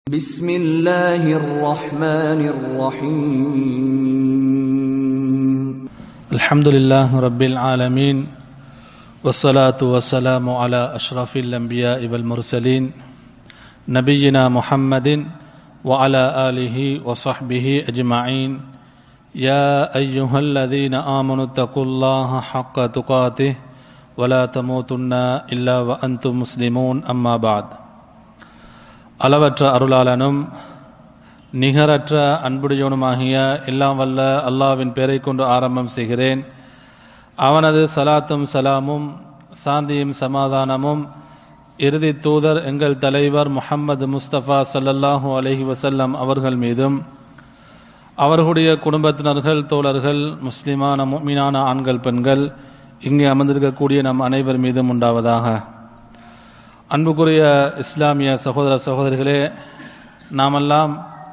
بسم الله الرحمن الرحيم الحمد لله رب العالمين والصلاة والسلام على أشرف الأنبياء والمرسلين نبينا محمد وعلى آله وصحبه أجمعين يا أيها الذين آمنوا اتقوا الله حق تقاته ولا تموتن إلا وأنتم مسلمون أما بعد அளவற்ற அருளாளனும் நிகரற்ற அன்புடையவனுமாகிய எல்லாம் வல்ல அல்லாவின் பெயரை கொண்டு ஆரம்பம் செய்கிறேன் அவனது சலாத்தும் சலாமும் சாந்தியும் சமாதானமும் இறுதி தூதர் எங்கள் தலைவர் முஹம்மது முஸ்தபா சல்லல்லாஹூ அலஹி வசல்லம் அவர்கள் மீதும் அவர்களுடைய குடும்பத்தினர்கள் தோழர்கள் முஸ்லிமான முக்மினான ஆண்கள் பெண்கள் இங்கே அமர்ந்திருக்கக்கூடிய நம் அனைவர் மீதும் உண்டாவதாக அன்புக்குரிய இஸ்லாமிய சகோதர சகோதரிகளே நாமெல்லாம்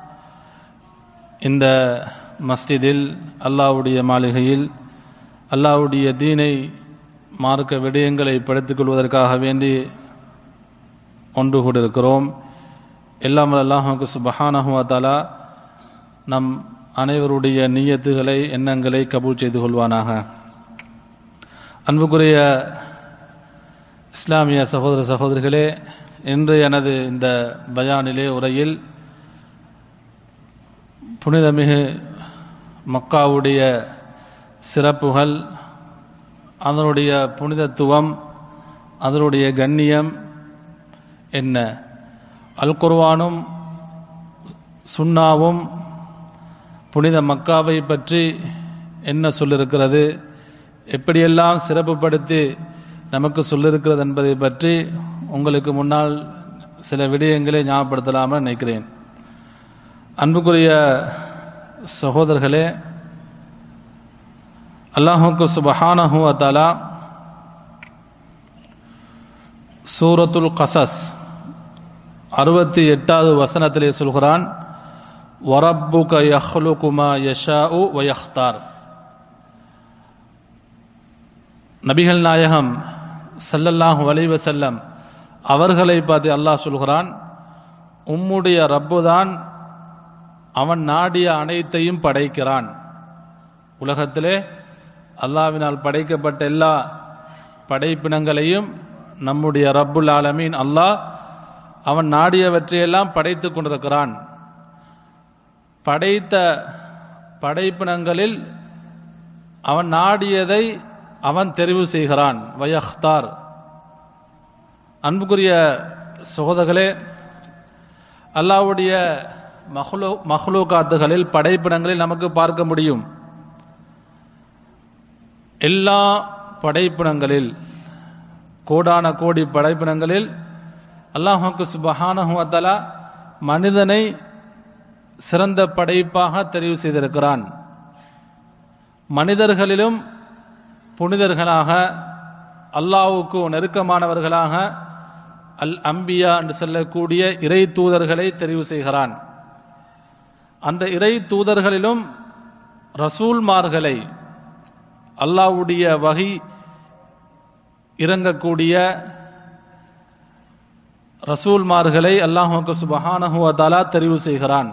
இந்த மஸ்ஜிதில் அல்லாவுடைய மாளிகையில் அல்லாவுடைய தீனை மார்க்க விடயங்களை படித்துக் கொள்வதற்காக வேண்டி ஒன்று கூடியிருக்கிறோம் எல்லாம் அல்லாஹுக்கு சுபஹானஹுவத்தாலா நம் அனைவருடைய நீயத்துகளை எண்ணங்களை கபூல் செய்து கொள்வானாக அன்புக்குரிய இஸ்லாமிய சகோதர சகோதரிகளே இன்று எனது இந்த பயானிலே உரையில் புனிதமிகு மக்காவுடைய சிறப்புகள் அதனுடைய புனிதத்துவம் அதனுடைய கண்ணியம் என்ன அல் குர்வானும் சுன்னாவும் புனித மக்காவை பற்றி என்ன சொல்லிருக்கிறது எப்படியெல்லாம் சிறப்புப்படுத்தி நமக்கு சொல்லிருக்கிறது என்பதை பற்றி உங்களுக்கு முன்னால் சில விடயங்களை ஞாபகப்படுத்தலாமல் நினைக்கிறேன் அன்புக்குரிய சகோதரர்களே அல்லாஹுக்கு சுபஹானஹு அத்தாலா சூரத்துல் கசஸ் அறுபத்தி எட்டாவது வசனத்திலே சொல்கிறான் வரப்புக யஹ்லுகுமா யஷா உ வயஹ்தார் நபிகள் நாயகம் சல்லல்லாஹு அலைவ செல்லம் அவர்களை பார்த்து அல்லாஹ் சொல்கிறான் உம்முடைய ரப்பு தான் அவன் நாடிய அனைத்தையும் படைக்கிறான் உலகத்திலே அல்லாவினால் படைக்கப்பட்ட எல்லா படைப்பினங்களையும் நம்முடைய ரப்புல் ஆலமீன் அல்லாஹ் அவன் நாடியவற்றையெல்லாம் படைத்து கொண்டிருக்கிறான் படைத்த படைப்பினங்களில் அவன் நாடியதை அவன் தெரிவு செய்கிறான் வயஹ்தார் அன்புக்குரிய சகோதரர்களே அல்லாவுடைய மஹ்லோ மஹ்லூகாத்துகளில் படைப்பிடங்களில் நமக்கு பார்க்க முடியும் எல்லா படைப்பினங்களில் கோடான கோடி படைப்பினங்களில் அல்லாஹுக்கு சுபஹானஹுவத்தலா மனிதனை சிறந்த படைப்பாக தெரிவு செய்திருக்கிறான் மனிதர்களிலும் புனிதர்களாக அல்லாவுக்கு நெருக்கமானவர்களாக அல் அம்பியா என்று சொல்லக்கூடிய இறை தூதர்களை தெரிவு செய்கிறான் அந்த இறை தூதர்களிலும் ரசூல்மார்களை அல்லாவுடைய வகை இறங்கக்கூடிய ரசூல்மார்களை அல்லாஹுக்கு சுபஹானஹுவதாலா தெரிவு செய்கிறான்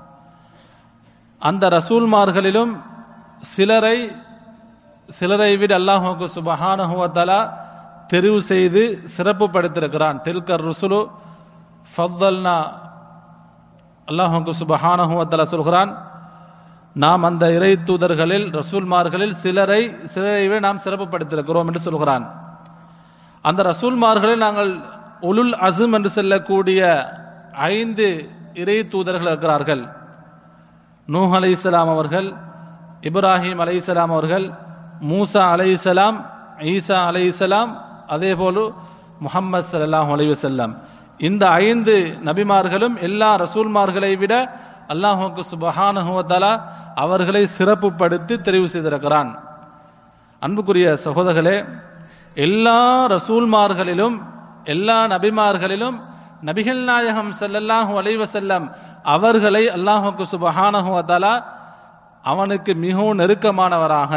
அந்த ரசூல்மார்களிலும் சிலரை சிலரை விட அல்லாஹுக்கு சுபஹானஹுவத்தலா தெரிவு செய்து சிறப்பு படுத்திருக்கிறான் தில்கர் ருசுலு ஃபத்தல்னா அல்லாஹுக்கு சுபஹானஹுவத்தலா சொல்கிறான் நாம் அந்த இறை தூதர்களில் ரசூல்மார்களில் சிலரை சிலரை விட நாம் சிறப்பு படுத்திருக்கிறோம் என்று சொல்கிறான் அந்த ரசூல்மார்களில் நாங்கள் உலுல் அசும் என்று சொல்லக்கூடிய ஐந்து இறை தூதர்கள் இருக்கிறார்கள் நூஹ் அலை இஸ்லாம் அவர்கள் இப்ராஹிம் அலை இஸ்லாம் அவர்கள் மூசா அலை இஸ்லாம் ஈசா அலை இஸ்லாம் அதே போல முகம்மது சல்லாஹூ அலை வசல்லாம் இந்த ஐந்து நபிமார்களும் எல்லா ரசூல்மார்களை விட அல்லாஹுக்கு சுபஹானுவத்தாலா அவர்களை சிறப்புப்படுத்தி தெரிவு செய்திருக்கிறான் அன்புக்குரிய சகோதரர்களே எல்லா ரசூல்மார்களிலும் எல்லா நபிமார்களிலும் நபிகள் நாயகம் சல்லல்லாஹூ அலைவசல்லம் அவர்களை அல்லாஹுக்கு சுபஹானஹுவத்தாலா அவனுக்கு மிகவும் நெருக்கமானவராக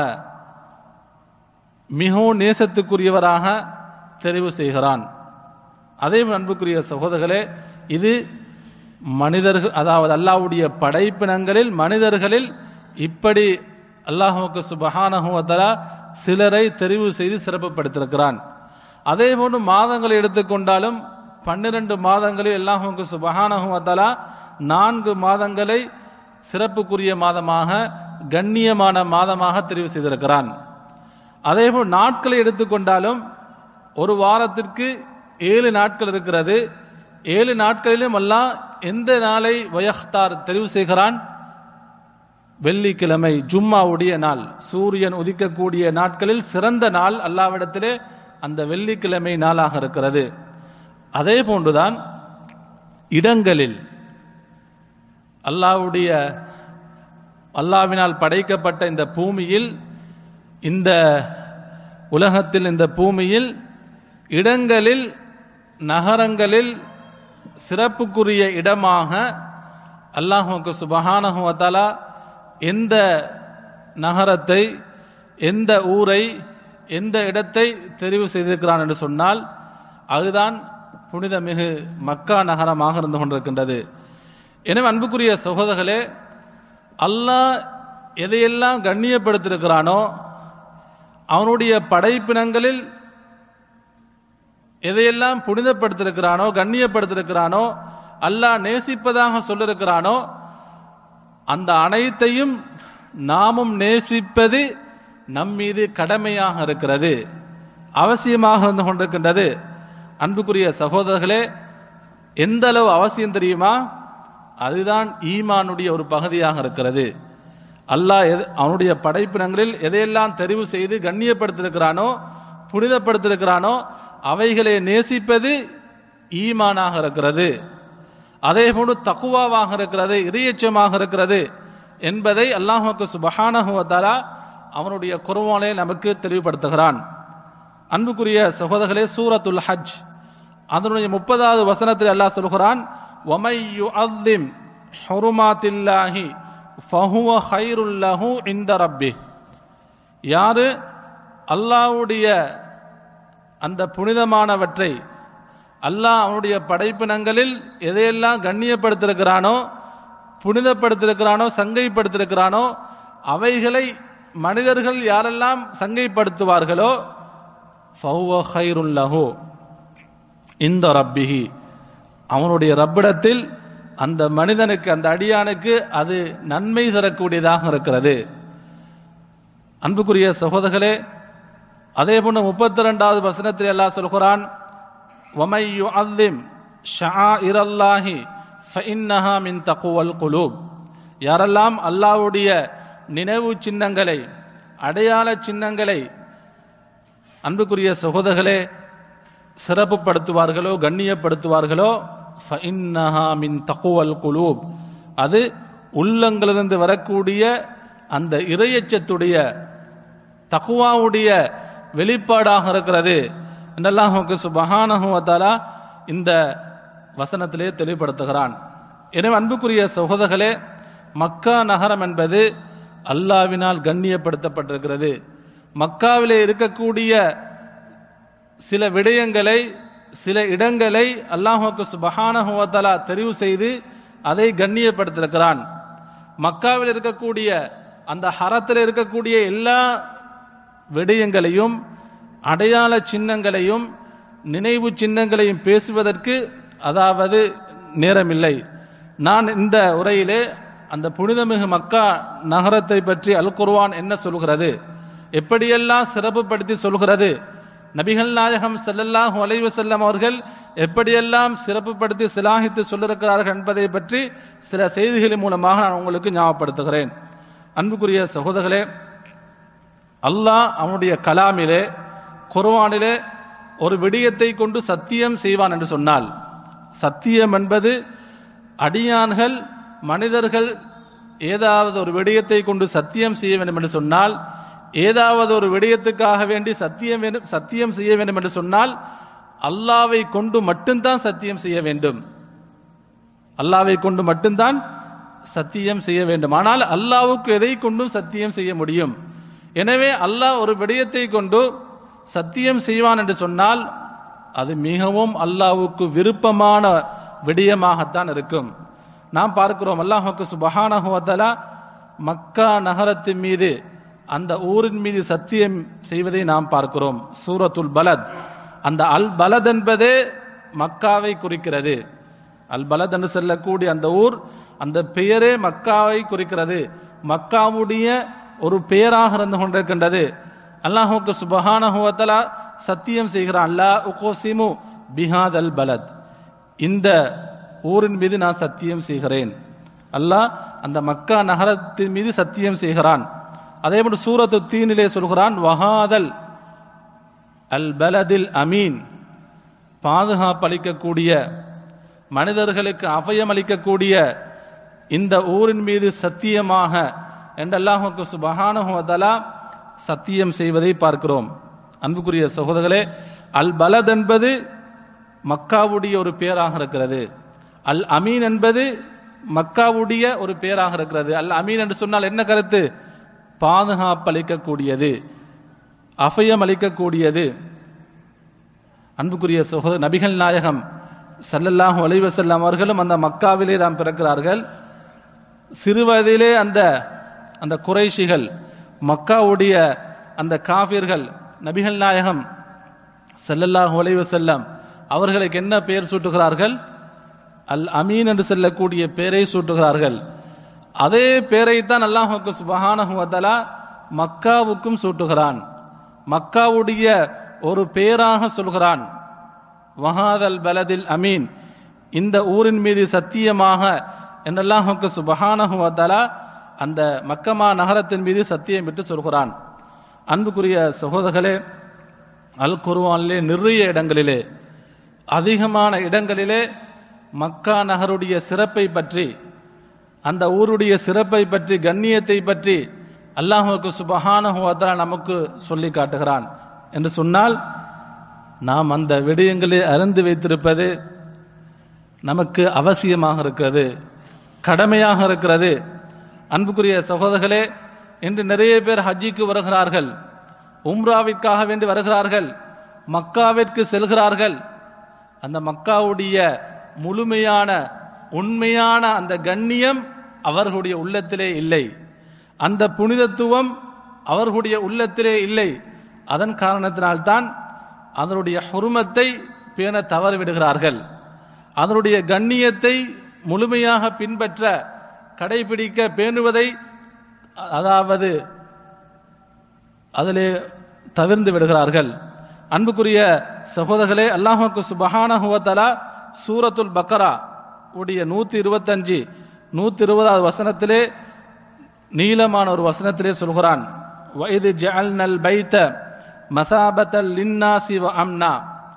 மிகவும் நேசத்துக்குரியவராக தெரிவு செய்கிறான் அதே அன்புக்குரிய சகோதரர்களே இது மனிதர்கள் அதாவது அல்லாஹ்வுடைய படைப்பினங்களில் மனிதர்களில் இப்படி அல்லாஹுக்கு சுபஹானஹுவத்தலா சிலரை தெரிவு செய்து சிறப்புப்படுத்திருக்கிறான் அதே போன்று மாதங்களை எடுத்துக்கொண்டாலும் பன்னிரண்டு மாதங்களில் அல்லாஹுக்கு சுபஹானஹுவத்தலா நான்கு மாதங்களை சிறப்புக்குரிய மாதமாக கண்ணியமான மாதமாக தெரிவு செய்திருக்கிறான் அதேபோல் நாட்களை எடுத்துக்கொண்டாலும் ஒரு வாரத்திற்கு ஏழு நாட்கள் இருக்கிறது ஏழு நாட்களிலும் அல்லாஹ் எந்த நாளை வயஹ்தார் தெரிவு செய்கிறான் வெள்ளிக்கிழமை ஜும்மாவுடைய நாள் சூரியன் உதிக்கக்கூடிய நாட்களில் சிறந்த நாள் அல்லாவிடத்திலே அந்த வெள்ளிக்கிழமை நாளாக இருக்கிறது அதே போன்றுதான் இடங்களில் அல்லாவுடைய அல்லாவினால் படைக்கப்பட்ட இந்த பூமியில் இந்த உலகத்தில் இந்த பூமியில் இடங்களில் நகரங்களில் சிறப்புக்குரிய இடமாக அல்லாஹுக்கு சுபஹானஹுவத்தாலா எந்த நகரத்தை எந்த ஊரை எந்த இடத்தை தெரிவு செய்திருக்கிறான் என்று சொன்னால் அதுதான் புனிதமிகு மக்கா நகரமாக இருந்து கொண்டிருக்கின்றது எனவே அன்புக்குரிய சகோதரர்களே அல்லாஹ் எதையெல்லாம் கண்ணியப்படுத்தியிருக்கிறானோ அவனுடைய படைப்பினங்களில் எதையெல்லாம் புனிதப்படுத்திருக்கிறானோ கண்ணியப்படுத்திருக்கிறானோ அல்லாஹ் நேசிப்பதாக சொல்லிருக்கிறானோ அந்த அனைத்தையும் நாமும் நேசிப்பது நம் மீது கடமையாக இருக்கிறது அவசியமாக இருந்து கொண்டிருக்கின்றது அன்புக்குரிய சகோதரர்களே எந்த அளவு அவசியம் தெரியுமா அதுதான் ஈமானுடைய ஒரு பகுதியாக இருக்கிறது அல்லாஹ் எது அவனுடைய படைப்பினங்களில் எதையெல்லாம் தெரிவு செய்து கண்ணியப்படுத்திருக்கிறானோ புனிதப்படுத்திருக்கிறானோ அவைகளை நேசிப்பது ஈமானாக இருக்கிறது அதே போன்று தக்குவாவாக இருக்கிறது இறையச்சமாக இருக்கிறது என்பதை அல்லாஹுக்கு சுபஹானஹுவத்தாலா அவனுடைய குருவானை நமக்கு தெளிவுபடுத்துகிறான் அன்புக்குரிய சகோதரர்களே சூரத்துல் ஹஜ் அதனுடைய முப்பதாவது வசனத்தில் அல்லாஹ் சொல்கிறான் ஒமையு அல்லிம் ஹுருமாத்தில்லாஹி ஃபஹுவ ஹைருல்லஹு இந்த ரப்பி யாரு அல்லாஹ்வுடைய அந்த புனிதமானவற்றை அல்லாஹ் அவனுடைய படைப்பினங்களில் எதையெல்லாம் கண்ணியப்படுத்திருக்கிறானோ புனிதப்படுத்திருக்கிறானோ சங்கைப்படுத்திருக்கிறானோ அவைகளை மனிதர்கள் யாரெல்லாம் சங்கைப்படுத்துவார்களோ ஃபௌவ ஹைருல்லஹு இந்த ரப்பிஹி அவனுடைய ரப்பிடத்தில் அந்த மனிதனுக்கு அந்த அடியானுக்கு அது நன்மை தரக்கூடியதாக இருக்கிறது அன்புக்குரிய சகோதரர்களே அதே போன்று முப்பத்தி ரெண்டாவது வசனத்தில் எல்லாம் சொல்கிறான் வமையு அல்லிம் ஷா இரல்லாஹி ஃபஇன்னஹா மின் தக்குவல் குலூப் யாரெல்லாம் அல்லாஹ்வுடைய நினைவு சின்னங்களை அடையாள சின்னங்களை அன்புக்குரிய சகோதரர்களே சிறப்புப்படுத்துவார்களோ கண்ணியப்படுத்துவார்களோ ஃபஇன்னஹா மின் தக்குவல் குலூப் அது உள்ளங்களிலிருந்து வரக்கூடிய அந்த இறையச்சத்துடைய தக்குவாவுடைய வெளிப்பாடாக இருக்கிறது என்றெல்லாம் சுபஹானஹுவத்தாலா இந்த வசனத்திலே தெளிவுபடுத்துகிறான் எனவே அன்புக்குரிய சகோதரர்களே மக்கா நகரம் என்பது அல்லாவினால் கண்ணியப்படுத்தப்பட்டிருக்கிறது மக்காவிலே இருக்கக்கூடிய சில விடயங்களை சில இடங்களை அல்லாஹுக்கு சுபஹானஹுவத்தாலா தெரிவு செய்து அதை கண்ணியப்படுத்திருக்கிறான் மக்காவில் இருக்கக்கூடிய அந்த ஹரத்தில் இருக்கக்கூடிய எல்லா விடயங்களையும் அடையாள சின்னங்களையும் நினைவு சின்னங்களையும் பேசுவதற்கு அதாவது நேரமில்லை நான் இந்த உரையிலே அந்த புனிதமிகு மக்கா நகரத்தை பற்றி அல் குர்வான் என்ன சொல்கிறது எப்படியெல்லாம் சிறப்புப்படுத்தி சொல்கிறது நபிகள் நாயகம் ஸல்லல்லாஹு அலைஹி வஸல்லம் அவர்கள் எப்படியெல்லாம் சிறப்புப்படுத்தி சிலாகித்து சொல்லிருக்கிறார்கள் என்பதை பற்றி சில செய்திகளின் மூலமாக நான் உங்களுக்கு ஞாபகப்படுத்துகிறேன் அன்புக்குரிய சகோதரர்களே அல்லாஹ் அவனுடைய கலாமிலே குர்ஆனிலே ஒரு விடயத்தை கொண்டு சத்தியம் செய்வான் என்று சொன்னால் சத்தியம் என்பது அடியான்கள் மனிதர்கள் ஏதாவது ஒரு விடயத்தை கொண்டு சத்தியம் செய்ய வேண்டும் என்று சொன்னால் ஏதாவது ஒரு விடயத்துக்காக வேண்டி சத்தியம் வேண்டும் சத்தியம் செய்ய வேண்டும் என்று சொன்னால் அல்லாவை கொண்டு மட்டும்தான் சத்தியம் செய்ய வேண்டும் அல்லாவை கொண்டு மட்டும்தான் சத்தியம் செய்ய வேண்டும் ஆனால் அல்லாவுக்கு எதை கொண்டும் சத்தியம் செய்ய முடியும் எனவே அல்லாஹ் ஒரு விடயத்தை கொண்டு சத்தியம் செய்வான் என்று சொன்னால் அது மிகவும் அல்லாவுக்கு விருப்பமான விடயமாகத்தான் இருக்கும் நாம் பார்க்கிறோம் அல்லாஹுக்கு சுபஹானஹு வ தஆலா மக்கா நகரத்தின் மீது அந்த ஊரின் மீது சத்தியம் செய்வதை நாம் பார்க்கிறோம் சூரத்துல் பலத் அந்த அல் பலத் என்பதே மக்காவை குறிக்கிறது அல் பலத் என்று சொல்லக்கூடிய அந்த ஊர் அந்த பெயரே மக்காவை குறிக்கிறது மக்காவுடைய ஒரு பெயராக இருந்து கொண்டிருக்கின்றது அல்லாஹுக்கு சுபஹானஹு வ தஆலா சத்தியம் செய்கிறான் அல்லா உகோசிமு பிஹாத் அல் பலத் இந்த ஊரின் மீது நான் சத்தியம் செய்கிறேன் அல்லாஹ் அந்த மக்கா நகரத்தின் மீது சத்தியம் செய்கிறான் அதே போன்று சூரத்து தீனிலே சொல்கிறான் வஹாதல் அல் பலதில் அமீன் பாதுகாப்பு அளிக்கக்கூடிய மனிதர்களுக்கு அபயம் அளிக்கக்கூடிய இந்த ஊரின் மீது சத்தியமாக என்று அல்லாஹுக்கு சுபஹானஹு வ தஆலா சத்தியம் செய்வதை பார்க்கிறோம் அன்புக்குரிய சகோதரர்களே அல் பலத் என்பது மக்காவுடைய ஒரு பேராக இருக்கிறது அல் அமீன் என்பது மக்காவுடைய ஒரு பேராக இருக்கிறது அல் அமீன் என்று சொன்னால் என்ன கருத்து பாதுகாப்பு அளிக்கக்கூடியது அபயம் அளிக்கக்கூடியது அன்புக்குரிய சகோதர நபிகள் நாயகம் ஸல்லல்லாஹு அலைஹி வஸல்லம் அவர்களும் அந்த மக்காவிலே தான் பிறக்கிறார்கள் சிறுவயதிலே அந்த அந்த குறைஷிகள் மக்காவுடைய அந்த காஃபிர்கள் நபிகள் நாயகம் ஸல்லல்லாஹு அலைஹி வஸல்லம் அவர்களுக்கு என்ன பெயர் சூட்டுகிறார்கள் அல் அமீன் என்று சொல்லக்கூடிய பெயரை சூட்டுகிறார்கள் அதே பெயரைத்தான் அல்லாஹுக்கு சுபஹானஹு வ தஆலா மக்காவுக்கும் சூட்டுகிறான் மக்காவுடைய ஒரு பெயராக சொல்கிறான் வஹாதல் பலதில் அமீன் இந்த ஊரின் மீது சத்தியமாக என்றல்லாஹுக்கு சுபஹானஹு வ தஆலா அந்த மக்கமா நகரத்தின் மீது சத்தியம் விட்டு சொல்கிறான் அன்புக்குரிய சகோதரர்களே அல் குர்ஆனிலே நிறைய இடங்களிலே அதிகமான இடங்களிலே மக்கா நகருடைய சிறப்பை பற்றி அந்த ஊருடைய சிறப்பை பற்றி கண்ணியத்தை பற்றி அல்லாஹுக்கு சுபஹானஹு வ தஆலா நமக்கு சொல்லி காட்டுகிறான் என்று சொன்னால் நாம் அந்த விடயங்களை அறிந்து வைத்திருப்பது நமக்கு அவசியமாக இருக்கிறது கடமையாக இருக்கிறது அன்புக்குரிய சகோதரர்களே இன்று நிறைய பேர் ஹஜ்ஜிக்கு வருகிறார்கள் உம்ராவிற்காக வேண்டி வருகிறார்கள் மக்காவிற்கு செல்கிறார்கள் அந்த மக்காவுடைய முழுமையான உண்மையான அந்த கண்ணியம் அவர்களுடைய உள்ளத்திலே இல்லை அந்த புனிதத்துவம் அவர்களுடைய உள்ளத்திலே இல்லை அதன் காரணத்தினால்தான் அதனுடைய ஹுருமத்தை பேண தவறிவிடுகிறார்கள் அதனுடைய கண்ணியத்தை முழுமையாக பின்பற்ற கடைபிடிக்க பேணுவதை அதாவது அதிலே தவிர்ந்து விடுகிறார்கள் அன்புக்குரிய சகோதரர்களே அல்லாஹுக்கு சுபஹானஹு வ தஆலா சூரத்துல் பக்கரா உடைய நூத்தி இருபத்தஞ்சு நூத்தி இருபதாவது வசனத்திலே நீளமான ஒரு வசனத்திலே சொல்கிறான் வயது ஜஅல்னல் பைத்த மசாபத்தல் லின்னாசி வ அம்னா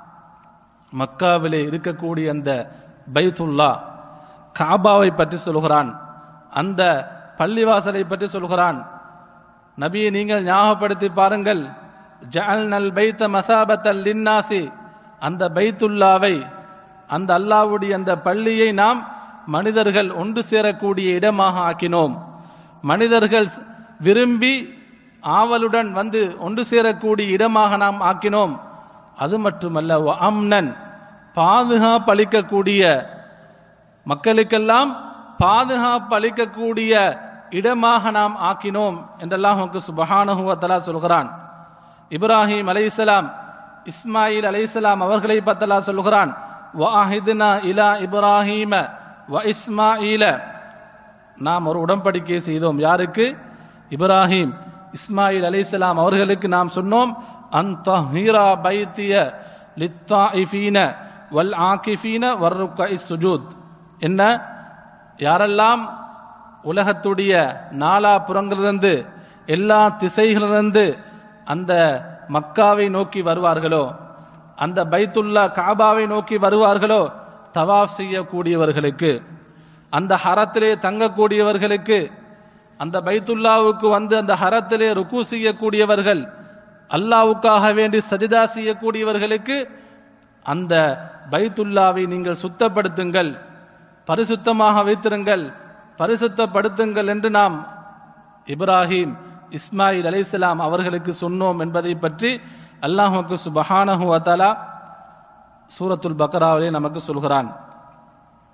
மக்காவிலே இருக்கக்கூடிய அந்த பைத்துல்லா காபாவை பற்றி சொல்கிறான் அந்த பள்ளிவாசலை பற்றி சொல்கிறான் நபியை நீங்கள் ஞாபகப்படுத்தி பாருங்கள் ஜஅல்னல் பைத்த மசாபத்தல் லின்னாசி அந்த பைத்துல்லாவை அந்த அல்லாவுடைய அந்த பள்ளியை நாம் மனிதர்கள் ஒன்று சேரக்கூடிய இடமாக ஆக்கினோம் மனிதர்கள் விரும்பி ஆவலுடன் வந்து ஒன்று சேரக்கூடிய இடமாக நாம் ஆக்கினோம் அது மட்டுமல்ல வ அம்னன் பாதுகாப்பு அளிக்கக்கூடிய மக்களுக்கெல்லாம் பாதுகாப்பு அளிக்கக்கூடிய இடமாக நாம் ஆக்கினோம் என்றெல்லாம் சுபஹானஹு வ தஆலா சொல்கிறான் இப்ராஹிம் அலைஹிஸ்ஸலாம் இஸ்மாயில் அலைஹிஸ்ஸலாம் அவர்களை பத்தலா சொல்கிறான் வஅஹித்னா இலா இப்ராஹீம வ இஸ்மாயில நாம் ஒரு உடன்படிக்கை செய்தோம் யாருக்கு இப்ராஹிம் இஸ்மாயில் அலைஹிஸ்ஸலாம் அவர்களுக்கு நாம் சொன்னோம் அந்த ஹீரா பைத்திய லித்தாயிஃபீன வல் ஆகிஃபீன வர்ருக்கை சுஜூத் என்ன யாரெல்லாம் உலகத்துடைய நாலா புறங்களிலிருந்து எல்லா திசைகளிலிருந்து அந்த மக்காவை நோக்கி வருவார்களோ அந்த பைத்துல்லா காபாவை நோக்கி வருவார்களோ தவாஃப் செய்யக்கூடியவர்களுக்கு அந்த ஹரத்திலே தங்கக்கூடியவர்களுக்கு அந்த பைத்துல்லாவுக்கு வந்து அந்த ஹரத்திலே ருக்கு செய்யக்கூடியவர்கள் அல்லாவுக்காக வேண்டி சஜிதா செய்யக்கூடியவர்களுக்கு அந்த பைத்துல்லாவை நீங்கள் சுத்தப்படுத்துங்கள் பரிசுத்தமாக வைத்திருங்கள் பரிசுத்தப்படுத்துங்கள் என்று நாம் இப்ராஹிம் இஸ்மாயில் அலைஹிஸ்ஸலாம் அவர்களுக்கு சொன்னோம் என்பதை பற்றி அல்லாஹுக்கு சுபஹானஹு வதஆலா சூரத்துல் பக்ராவிலே நமக்கு சொல்கிறான்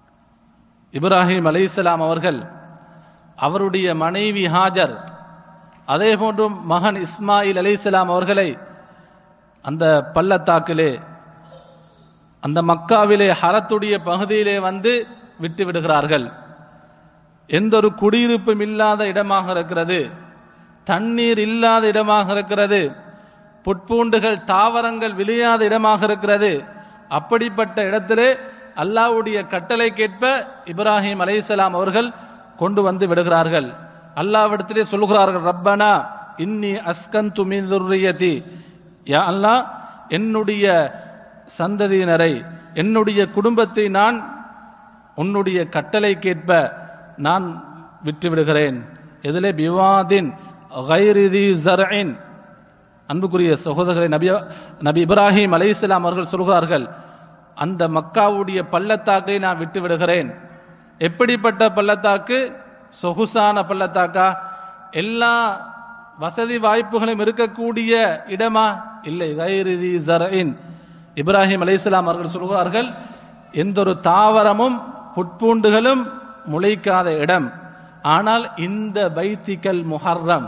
இப்ராஹிம் அலைஹிஸ்ஸலாம் அவர்கள் அவருடைய மனைவி ஹாஜர் அதே போன்று மகன் இஸ்மாயில் அலைஹிஸ்ஸலாம் அவர்களை அந்த பள்ளத்தாக்கிலே அந்த மக்காவிலே ஹரத்துடைய பகுதியிலே வந்து விட்டு விடுகிறார்கள் எந்த ஒரு குடியிருப்பும் இல்லாத இடமாக இருக்கிறது தண்ணீர் இல்லாத இடமாக இருக்கிறது புட்பூண்டுகள் தாவரங்கள் விளையாத இடமாக இருக்கிறது அப்படிப்பட்ட இடத்திலே அல்லாஹ்வுடைய கட்டளைக்கேற்ப இப்ராஹிம் அலைஹிஸ்ஸலாம் அவர்கள் கொண்டு வந்து விடுகிறார்கள் அல்லாவிடத்திலே சொல்கிறார்கள் ரப்பனா இன்னி அஸ்கந்து மின் துர்ரியதி யா அல்லாஹ் என்னுடைய சந்ததியினரை என்னுடைய குடும்பத்தை நான் உன்னுடைய கட்டளைக்கேற்ப நான் விட்டு விடுகிறேன் எதிலே பிவாதின் கைரிதி ஜர்இன் அன்புக்குரிய சகோதரர்களை நபி நபி இப்ராஹிம் அலைஹிஸ்ஸலாம் அவர்கள் சொல்கிறார்கள் அந்த மக்காவுடைய பள்ளத்தாக்கை நான் விட்டு விடுகிறேன் எப்படிப்பட்ட பள்ளத்தாக்கு சொகுசான பள்ளத்தாக்கா எல்லா வசதி வாய்ப்புகளும் இருக்கக்கூடிய இடமா இல்லை கைரிதி ஜர்இன் இப்ராஹிம் அலைஹிஸ்ஸலாம் அவர்கள் சொல்கிறார்கள் எந்த ஒரு தாவரமும் புட்பூண்டுகளும் முளைக்காத இடம் ஆனால் இந்த பைத்திகல் முஹர்ரம்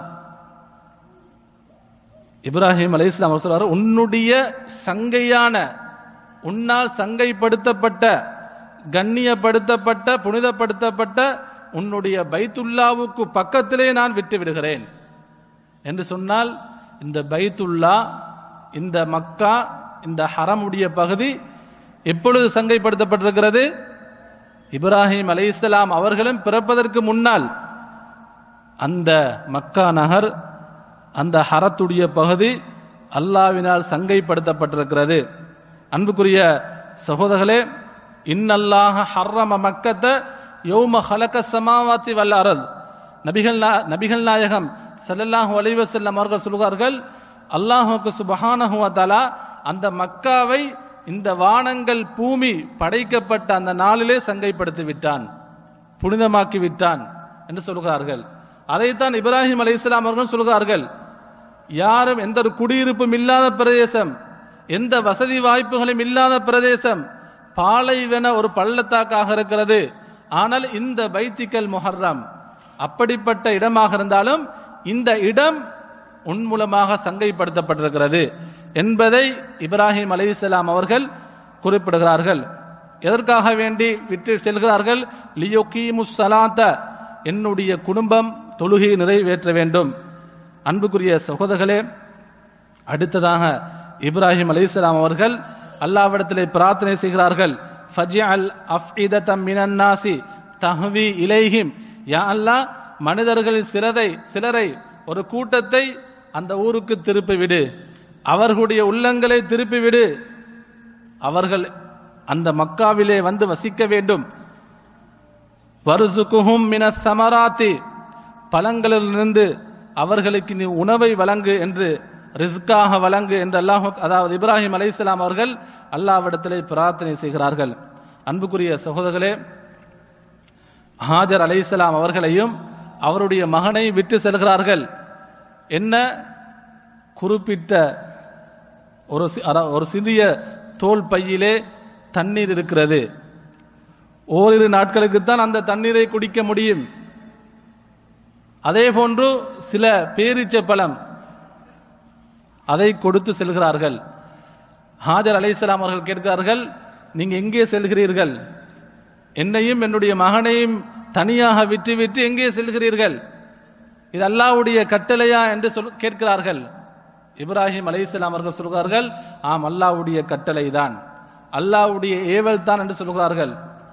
இப்ராஹிம் அலைஹிஸ்லாம் அவர் சொல்றாரு உன்னுடைய சங்கையான உன்னால் சங்கைப்படுத்தப்பட்ட கண்ணியப்படுத்தப்பட்ட புனிதப்படுத்தப்பட்ட உன்னுடைய பைத்துல்லாவுக்கு பக்கத்திலே நான் விட்டு விடுகிறேன் என்று சொன்னால் இந்த பைத்துல்லா இந்த மக்கா இந்த ஹரமுடைய பகுதி எப்பொழுது சங்கைப்படுத்தப்பட்டிருக்கிறது இப்ராஹிம் அலைஹிஸ்ஸலாம் அவர்களும் பிறப்பதற்கு முன்னால் அந்த மக்கா நகர் அந்த ஹரத்துடைய பகுதி அல்லாவினால் சங்கைப்படுத்தப்பட்டிருக்கிறது அன்புக்குரிய சகோதரர்களே இன்னல்லாஹ ஹர்ரம மக்கத்த யௌம ஹலக சமாவாத்தி வல்ல அரல் நபிகள் நா- நபிகள் நாயகம் ஸல்லல்லாஹு அலைஹி வஸல்லம் அவர்கள் சொல்கிறார்கள் அல்லாஹுக்கு சுபஹானஹு வ தஆலா அந்த மக்காவை இந்த வானங்கள் பூமி படைக்கப்பட்ட அந்த நாளிலே சங்கைப்படுத்தி விட்டான் புனிதமாக்கி விட்டான் என்று சொல்கிறார்கள் அதைத்தான் இப்ராஹிம் அலைஹிஸ்ஸலாம் அவர்கள் சொல்கிறார்கள் யாரும் எந்த ஒரு குடியிருப்பும் இல்லாத பிரதேசம் எந்த வசதி வாய்ப்புகளும் இல்லாத பிரதேசம் பாலைவன ஒரு பள்ளத்தாக்காக இருக்கிறது ஆனால் இந்த பைத்திக்கல் முஹர்ரம் அப்படிப்பட்ட இடமாக இருந்தாலும் இந்த இடம் உன் மூலமாக சங்கைப்படுத்தப்பட்டிருக்கிறது என்பதை இப்ராஹிம் அலைஹிஸ்ஸலாம் அவர்கள் குறிப்பிடுகிறார்கள் எதற்காக வேண்டி விட்டு செல்கிறார்கள் லியோகீமுஸ் சலாத்த என்னுடைய குடும்பம் தொழுகையை நிறைவேற்ற வேண்டும் அன்புக்குரிய சகோதரர்களே அடுத்ததாக இப்ராஹிம் அலைஹிஸ்ஸலாம் அவர்கள் அல்லாவிடத்திலே பிரார்த்தனை செய்கிறார்கள் ஃபஜ்அல் அஃஇததம் மினன் நாசி தஹ்வி இலைஹிம் யா அல்லாஹ் மனிதர்களில் சிலரை சிலரை ஒரு கூட்டத்தை அந்த ஊருக்கு திருப்பி விடு அவர்களுடைய உள்ளங்களை திருப்பி விடு அவர்கள் அந்த மக்காவிலே வந்து வசிக்க வேண்டும் வருசுகுஹும் மின சமராத்தி பழங்களிலிருந்து அவர்களுக்கு நீ உணவை வழங்கு என்று ரிஸ்காக வழங்கு என்று அல்லாஹ் அதாவது இப்ராஹிம் அலைஹிஸ்ஸலாம் அவர்கள் அல்லாவிடத்திலே பிரார்த்தனை செய்கிறார்கள் அன்புக்குரிய சகோதரர்களே ஹாஜர் அலைஹிஸ்ஸலாம் அவர்களையும் அவருடைய மகனை விட்டு செல்கிறார்கள் என்ன குறிப்பிட்ட ஒரு சி- அதா- ஒரு சிறிய தோல் பையிலே தண்ணீர் இருக்கிறது ஓரிரு நாட்களுக்குத்தான் அந்த தண்ணீரை குடிக்க முடியும் அதே போன்று சில பேரீச்ச பழம் அதை கொடுத்து செல்கிறார்கள் ஹாஜர் அலைஹிஸ்ஸலாம் அவர்கள் கேட்கிறார்கள் நீங்க எங்கே செல்கிறீர்கள் என்னையும் என்னுடைய மகனையும் தனியாக விட்டு விட்டு எங்கே செல்கிறீர்கள் இது அல்லாஹ்வுடைய கட்டளையா என்று சொல் கேட்கிறார்கள் இப்ராஹிம் அலைஹிஸ்ஸலாம் அவர்கள் சொல்கிறார்கள் ஆம் அல்லாஹ்வுடைய கட்டளை தான் அல்லாஹ்வுடைய ஏவல் தான் என்று சொல்கிறார்கள்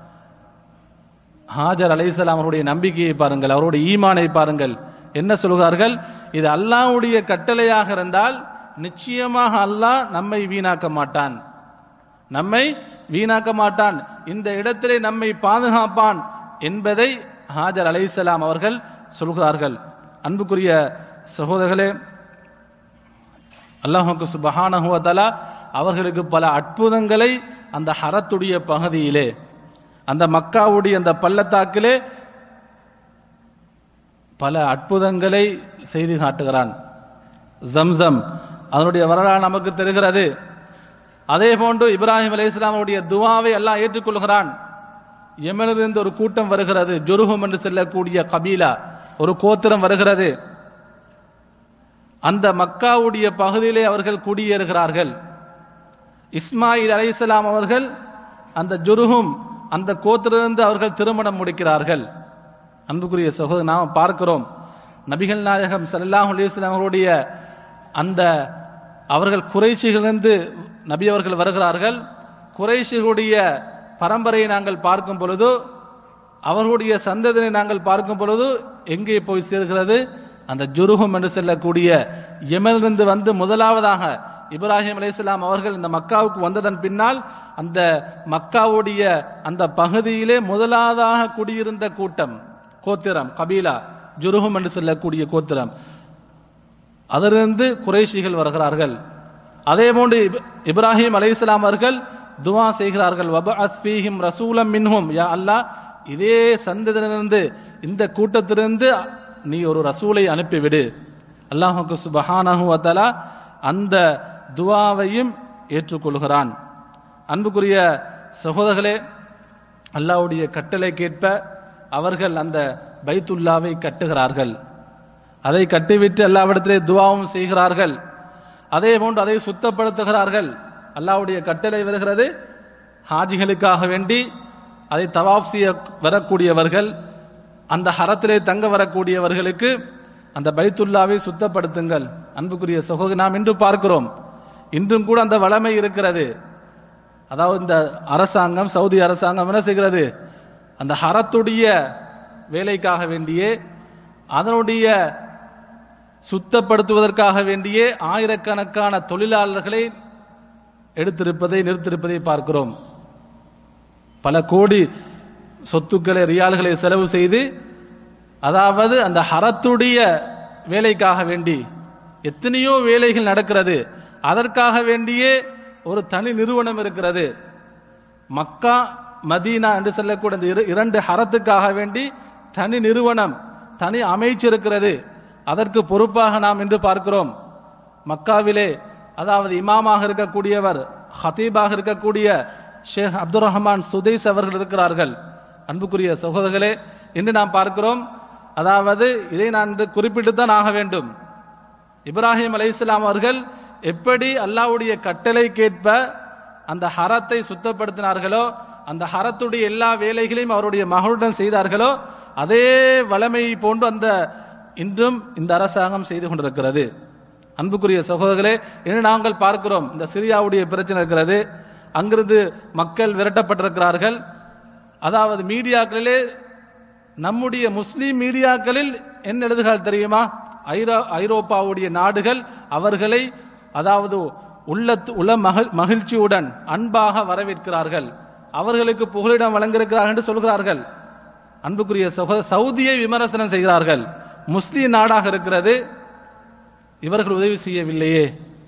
ஹாஜர் அலைஹிஸ்ஸலாம் அவருடைய நம்பிக்கையை பாருங்கள் அவருடைய ஈமானை பாருங்கள் என்ன சொல்கிறார்கள் இது அல்லாஹ்வுடைய கட்டளையாக இருந்தால் நிச்சயமாக அல்லாஹ் நம்மை வீணாக்க மாட்டான் நம்மை வீணாக்க மாட்டான் இந்த இடத்திலே நம்மை பாதுகாப்பான் என்பதை ஹாஜர் அலைஹிஸ்ஸலாம் அவர்கள் சொல்கிறார்கள் அன்புக்குரிய சகோதரர்களே அல்லாஹுக்கு சுபஹானஹு வ தஆலா அவர்களுக்கு பல அற்புதங்களை அந்த ஹரத்துடைய பகுதியிலே அந்த மக்காவுடைய அந்த பள்ளத்தாக்கிலே பல அற்புதங்களை செய்து காட்டுகிறான் ஜம்சம் அதனுடைய வரலாறு நமக்கு தெரிகிறது அதே போன்று இப்ராஹிம் அலைஹிஸ்ஸலாமுடைய துவாவை அல்லாஹ் ஏற்றுக்கொள்கிறான் யமனிலிருந்து ஒரு கூட்டம் வருகிறது ஜுருஹும் என்று செல்லக்கூடிய கபீலா ஒரு கோத்திரம் வருகிறது அந்த மக்காவுடைய பகுதியிலே அவர்கள் குடியேறுகிறார்கள் இஸ்மாயில் அலைஹிஸ்ஸலாம் அவர்கள் அந்த ஜுருஹும் அந்த கோத்திலிருந்து அவர்கள் திருமணம் முடிக்கிறார்கள் அன்புக்குரிய சகோதரர் நாம் பார்க்கிறோம் நபிகள் நாயகம் ஸல்லல்லாஹு அலைஹி வஸல்லம் அவருடைய அந்த அவர்கள் குறைஷிகளிலிருந்து நபி அவர்கள் வருகிறார்கள் குறைஷிகளுடைய பரம்பரையை நாங்கள் பார்க்கும் பொழுது அவர்களுடைய சந்ததியை நாங்கள் பார்க்கும் பொழுது எங்கே போய் சேர்கிறது அந்த ஜுருஹும் என்று செல்லக்கூடிய யமனிலிருந்து வந்து முதலாவதாக இப்ராஹிம் அலைஹிஸ்ஸலாம் அவர்கள் இந்த மக்காவுக்கு வந்ததன் பின்னால் அந்த மக்காவுடைய அந்த பகுதியிலே முதலாவதாக குடியிருந்த கூட்டம் கோத்திரம் கபீலா ஜுருஹும் என்று சொல்லக்கூடிய கோத்திரம் அதிலிருந்து குறைஷிகள் வருகிறார்கள் அதே போன்று இப்- இப்ராஹிம் அலைஹிஸ்ஸலாம் அவர்கள் துவா செய்கிறார்கள் வபஅத் ஃபீஹிம் ரசூலம் மின்ஹும் யா அல்லாஹ் இதே சந்ததியிலிருந்து இந்த கூட்டத்திலிருந்து நீ ஒரு ரசூலை அனுப்பிவிடு அல்லாஹுக்கு சுபஹானஹு வ தஆலா அந்த துவாவையும் ஏற்றுக்கொள்கிறான் அன்புக்குரிய சகோதரர்களே அல்லாஹ்வுடைய கட்டளை கேட்ப அவர்கள் அந்த பைத்துல்லாவை கட்டுகிறார்கள் அதை கட்டிவிட்டு அல்லாவிடத்திலே துவாவும் செய்கிறார்கள் அதே போன்று அதை சுத்தப்படுத்துகிறார்கள் அல்லாஹ்வுடைய கட்டளை வருகிறது ஹாஜிகளுக்காக வேண்டி அதை தவாஃப் செய்ய வரக்கூடியவர்கள் அந்த ஹரத்திலே தங்க வரக்கூடியவர்களுக்கு அந்த பைத்துல்லாவை சுத்தப்படுத்துங்கள் அன்புக்குரிய சகோதரி நாம் இன்று பார்க்கிறோம் இன்றும் கூட அந்த வளமை இருக்கிறது அதாவது இந்த அரசாங்கம் சவுதி அரசாங்கம் என்ன செய்கிறது அந்த ஹரத்துடைய வேலைக்காக வேண்டியே அதனுடைய சுத்தப்படுத்துவதற்காக வேண்டியே ஆயிரக்கணக்கான தொழிலாளர்களை எடுத்திருப்பதை நிறுத்திருப்பதை பார்க்கிறோம் பல கோடி சொத்துக்களை ரியால்களை செலவு செய்து அதாவது அந்த ஹரத்துடைய வேலைக்காக வேண்டி எத்தனையோ வேலைகள் நடக்கிறது அதற்காக வேண்டியே ஒரு தனி நிறுவனம் இருக்கிறது மக்கா மதீனா என்று சொல்லக்கூடிய இந்த இரு- இரண்டு ஹரத்துக்காக வேண்டி தனி நிறுவனம் தனி அமைச்சு இருக்கிறது அதற்கு பொறுப்பாக நாம் இன்று பார்க்கிறோம் மக்காவிலே அதாவது இமாமாக இருக்கக்கூடியவர் ஹதீபாக இருக்கக்கூடிய ஷேக் அப்துல் ரஹ்மான் சுதைஸ் அவர்கள் இருக்கிறார்கள் அன்புக்குரிய சகோதரர்களே இன்று நாம் பார்க்கிறோம் அதாவது இதை நான் இன்று குறிப்பிட்டு தான் ஆக வேண்டும் இப்ராஹிம் அலைஹிஸ்ஸலாம் அவர்கள் எப்படி அல்லாஹ்வுடைய கட்டளை கேட்ப அந்த ஹரத்தை சுத்தப்படுத்தினார்களோ அந்த ஹரத்துடைய எல்லா வேலைகளையும் அவருடைய மகளுடன் செய்தார்களோ அதே வளமை போன்று அந்த இன்றும் இந்த அரசாங்கம் செய்து கொண்டிருக்கிறது அன்புக்குரிய சகோதரர்களே இன்று நாங்கள் பார்க்கிறோம் இந்த சிரியாவுடைய பிரச்சனை இருக்கிறது அங்கிருந்து மக்கள் விரட்டப்பட்டிருக்கிறார்கள் அதாவது மீடியாக்களிலே நம்முடைய முஸ்லீம் மீடியாக்களில் என்ன எழுதுகிறார் தெரியுமா ஐரோ ஐரோப்பாவுடைய நாடுகள் அவர்களை அதாவது உள்ளத்து உள மகிழ் மகிழ்ச்சியுடன் அன்பாக வரவேற்கிறார்கள் அவர்களுக்கு புகலிடம் வழங்கியிருக்கிறார்கள் என்று சொல்கிறார்கள் அன்புக்குரிய சகோ சவுதியை விமர்சனம் செய்கிறார்கள் முஸ்லீம் நாடாக இருக்கிறது இவர்கள் உதவி செய்யவில்லையே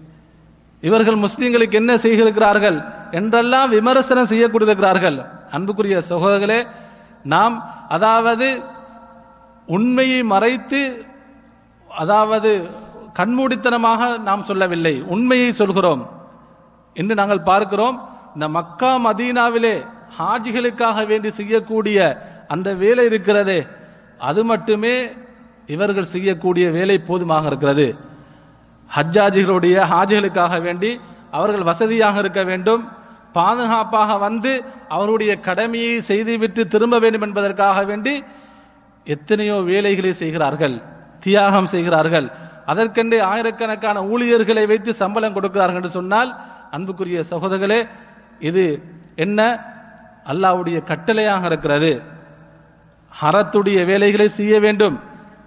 இவர்கள் முஸ்லிம்களுக்கு என்ன செய்திருக்கிறார்கள் என்றெல்லாம் விமர்சனம் செய்யக்கூடியிருக்கிறார்கள் அன்புக்குரிய சகோதரர்களே நாம் அதாவது உண்மையை மறைத்து அதாவது கண்மூடித்தனமாக நாம் சொல்லவில்லை உண்மையை சொல்கிறோம் இன்று நாங்கள் பார்க்கிறோம் இந்த மக்கா மதீனாவிலே ஹாஜிகளுக்காக வேண்டி செய்யக்கூடிய அந்த வேலை இருக்கிறதே அது மட்டுமே இவர்கள் செய்யக்கூடிய வேலை போதுமாக இருக்கிறது ஹஜ்ஜாஜிகளுடைய ஹாஜிகளுக்காக வேண்டி அவர்கள் வசதியாக இருக்க வேண்டும் பாதுகாப்பாக வந்து அவருடைய கடமையை செய்துவிட்டு திரும்ப வேண்டும் என்பதற்காக வேண்டி எத்தனையோ வேலைகளை செய்கிறார்கள் தியாகம் செய்கிறார்கள் அதற்கென்றே ஆயிரக்கணக்கான ஊழியர்களை வைத்து சம்பளம் கொடுக்கிறார்கள் என்று சொன்னால் அன்புக்குரிய சகோதரர்களே இது என்ன அல்லாஹ்வுடைய கட்டளையாக இருக்கிறது ஹரத்துடைய வேலைகளை செய்ய வேண்டும்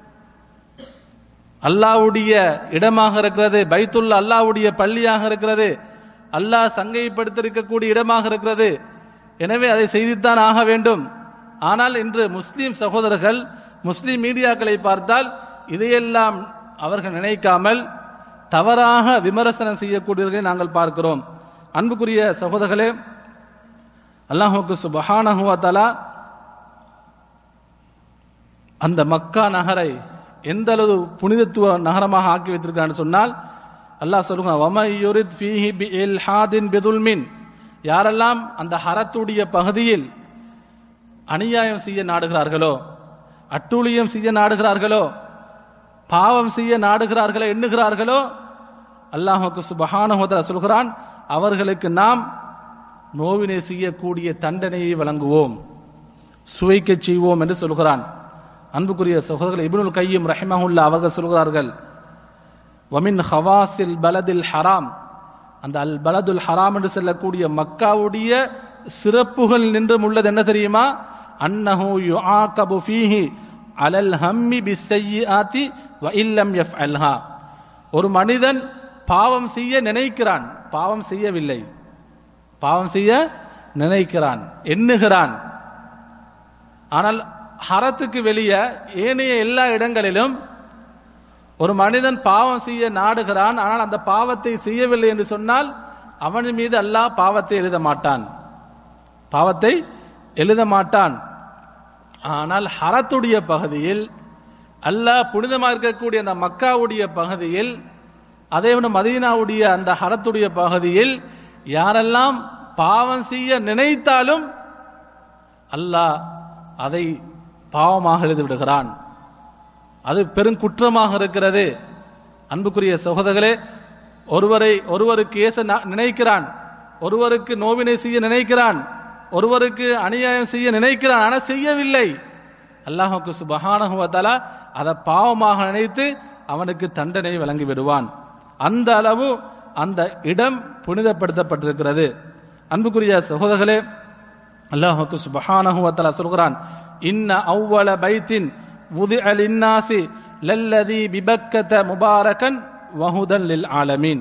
அல்லாஹ்வுடைய இடமாக இருக்கிறது பைத்துல் அல்லாஹ்வுடைய பள்ளியாக இருக்கிறது அல்லாஹ் சங்கைப்படுத்திருக்கக்கூடிய இடமாக இருக்கிறது எனவே அதை செய்துத்தான் ஆக வேண்டும் ஆனால் இன்று முஸ்லிம் சகோதரர்கள் முஸ்லிம் மீடியாக்களை பார்த்தால் இதையெல்லாம் அவர்கள் நினைக்காமல் தவறாக விமர்சனம் செய்யக்கூடியவர்களை நாங்கள் பார்க்கிறோம் அன்புக்குரிய சகோதரர்களே அல்லாஹுக்கு சுபஹானஹு வ தஆலா அந்த மக்கா நகரை எந்த அளவு புனிதத்துவ நகரமாக ஆக்கி வைத்திருக்கான்னு சொன்னால் அல்லாஹ் சொல்லுங்க வம யுரித் ஃபீஹி பி இல்ஹாதின் பிதுல்மின் யாரெல்லாம் அந்த ஹரத்துடைய பகுதியில் அநியாயம் செய்ய நாடுகிறார்களோ அட்டூழியம் செய்ய நாடுகிறார்களோ பாவம் செய்ய நாடுகிறார்களோ எண்ணுகிறார்களோ அல்லாஹுக்கு சுபஹானஹோதர சொல்கிறான் அவர்களுக்கு நாம் நோவினை செய்யக்கூடிய தண்டனையை வழங்குவோம் சுவைக்க செய்வோம் என்று சொல்கிறான் அன்புக்குரிய சகோதரர்கள் இப்னுல் கையும் ரஹிமஹுல்லா அவர்கள் சொல்கிறார்கள் வமின் ஹவாசில் பலதில் ஹராம் அந்த அல் பலதுல் ஹராம் என்று சொல்லக்கூடிய மக்காவுடைய சிறப்புகள் நின்றும் உள்ளது என்ன தெரியுமா அன்னஹு யுஆகபு ஃபீஹி அலல் ஹம்மி பிஸ்ஸய்யிஆத்தி வ இல்லம் யஃப்அல்ஹா ஒரு மனிதன் பாவம் செய்ய நினைக்கிறான் பாவம் செய்யவில்லை பாவம் செய்ய நினைக்கிறான் எண்ணுகிறான் ஆனால் ஹரத்துக்கு வெளியே ஏனைய எல்லா இடங்களிலும் ஒரு மனிதன் பாவம் செய்ய நாடுகிறான் ஆனால் அந்த பாவத்தை செய்யவில்லை என்று சொன்னால் அவன் மீது அல்லாஹ் பாவத்தை எழுத மாட்டான் பாவத்தை எழுத மாட்டான் ஆனால் ஹரத்துடைய பகுதியில் அல்லாஹ் புனிதமாக இருக்கக்கூடிய அந்த மக்காவுடைய பகுதியில் அதே போல மதீனாவுடைய அந்த ஹரத்துடைய பகுதியில் யாரெல்லாம் பாவம் செய்ய நினைத்தாலும் அல்லாஹ் அதை பாவமாக எழுதி விடுகிறான் அது பெருங்குற்றமாக இருக்கிறது அன்புக்குரிய சகோதரர்களே ஒருவரை ஒருவருக்கு ஏச ந- நினைக்கிறான் ஒருவருக்கு நோவினை செய்ய நினைக்கிறான் ஒருவருக்கு அநியாயம் செய்ய நினைக்கிறான் ஆனால் செய்யவில்லை அல்லாஹுக்கு சுபஹானஹு வ தஆலா அதை பாவமாக நினைத்து அவனுக்கு தண்டனை வழங்கி விடுவான் அந்த அளவு அந்த இடம் புனிதப்படுத்தப்பட்டிருக்கிறது அன்புக்குரிய சகோதரர்களே அல்லாஹுக்கு சுபஹானஹு வ தஆலா சொல்கிறான் இன்ன அவ்வள பைத்தின் வுதிஅ லின்னாசி லல்லதி பிபக்கத முபாரகன் வஹுதன் லில் ஆலமீன்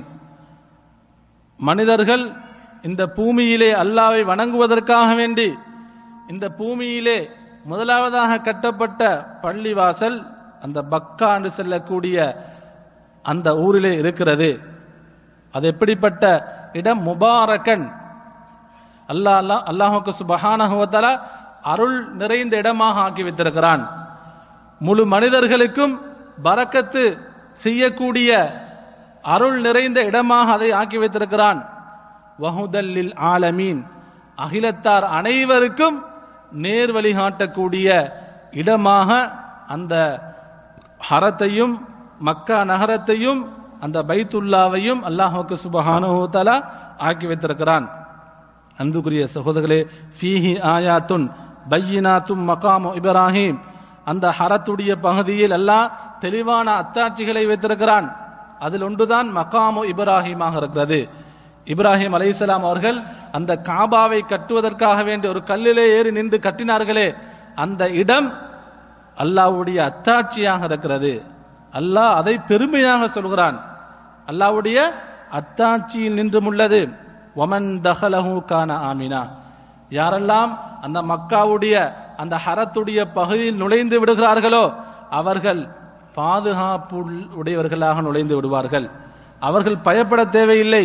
மனிதர்கள் இந்த பூமியிலே அல்லாவை வணங்குவதற்காக வேண்டி இந்த பூமியிலே முதலாவதாக கட்டப்பட்ட பள்ளிவாசல் அந்த பக்கா என்று செல்லக்கூடிய அந்த ஊரிலே இருக்கிறது அது எப்படிப்பட்ட இடம் முபாரக்கன் அல்லாஹ் அல்லாஹ் அல்லாஹுக்கு சுபஹானஹு வ தஆலா அருள் நிறைந்த இடமாக ஆக்கி வைத்திருக்கிறான் முழு மனிதர்களுக்கும் பரக்கத்து செய்யக்கூடிய அருள் நிறைந்த இடமாக அதை ஆக்கி வைத்திருக்கிறான் வஹுதல்லில் ஆலமீன் அகிலத்தார் அனைவருக்கும் நேர் வழிகாட்டக்கூடிய இடமாக அந்த ஹரத்தையும் மக்கா நகரத்தையும் அந்த பைத்துல்லாவையும் அல்லாஹுக்கு சுபஹானஹு வ தஆலா ஆக்கி வைத்திருக்கிறான் அன்புக்குரிய சகோதரர்களே ஃபீஹி ஆயாத்துன் பையினாத்தும் மகாமு இப்ராஹிம் அந்த ஹரத்துடைய பகுதியில் எல்லாம் தெளிவான அத்தாட்சிகளை வைத்திருக்கிறான் அதில் ஒன்றுதான் மகாமு இப்ராஹிமாக இருக்கிறது இப்ராஹிம் அலைஹிஸ்ஸலாம் அவர்கள் அந்த காபாவை கட்டுவதற்காக வேண்டி ஒரு கல்லிலே ஏறி நின்று கட்டினார்களே அந்த இடம் அல்லாஹ்வுடைய அத்தாட்சியாக இருக்கிறது அல்லாஹ் அதை பெருமையாக சொல்கிறான் அல்லாஹ்வுடைய அத்தாட்சியில் நின்றும் உள்ளது ஒமன் தஹலஹு கான ஆமினா யாரெல்லாம் அந்த மக்காவுடைய அந்த ஹரத்துடைய பகுதியில் நுழைந்து விடுகிறார்களோ அவர்கள் பாதுகாப்பு உடையவர்களாக நுழைந்து விடுவார்கள் அவர்கள் பயப்பட தேவையில்லை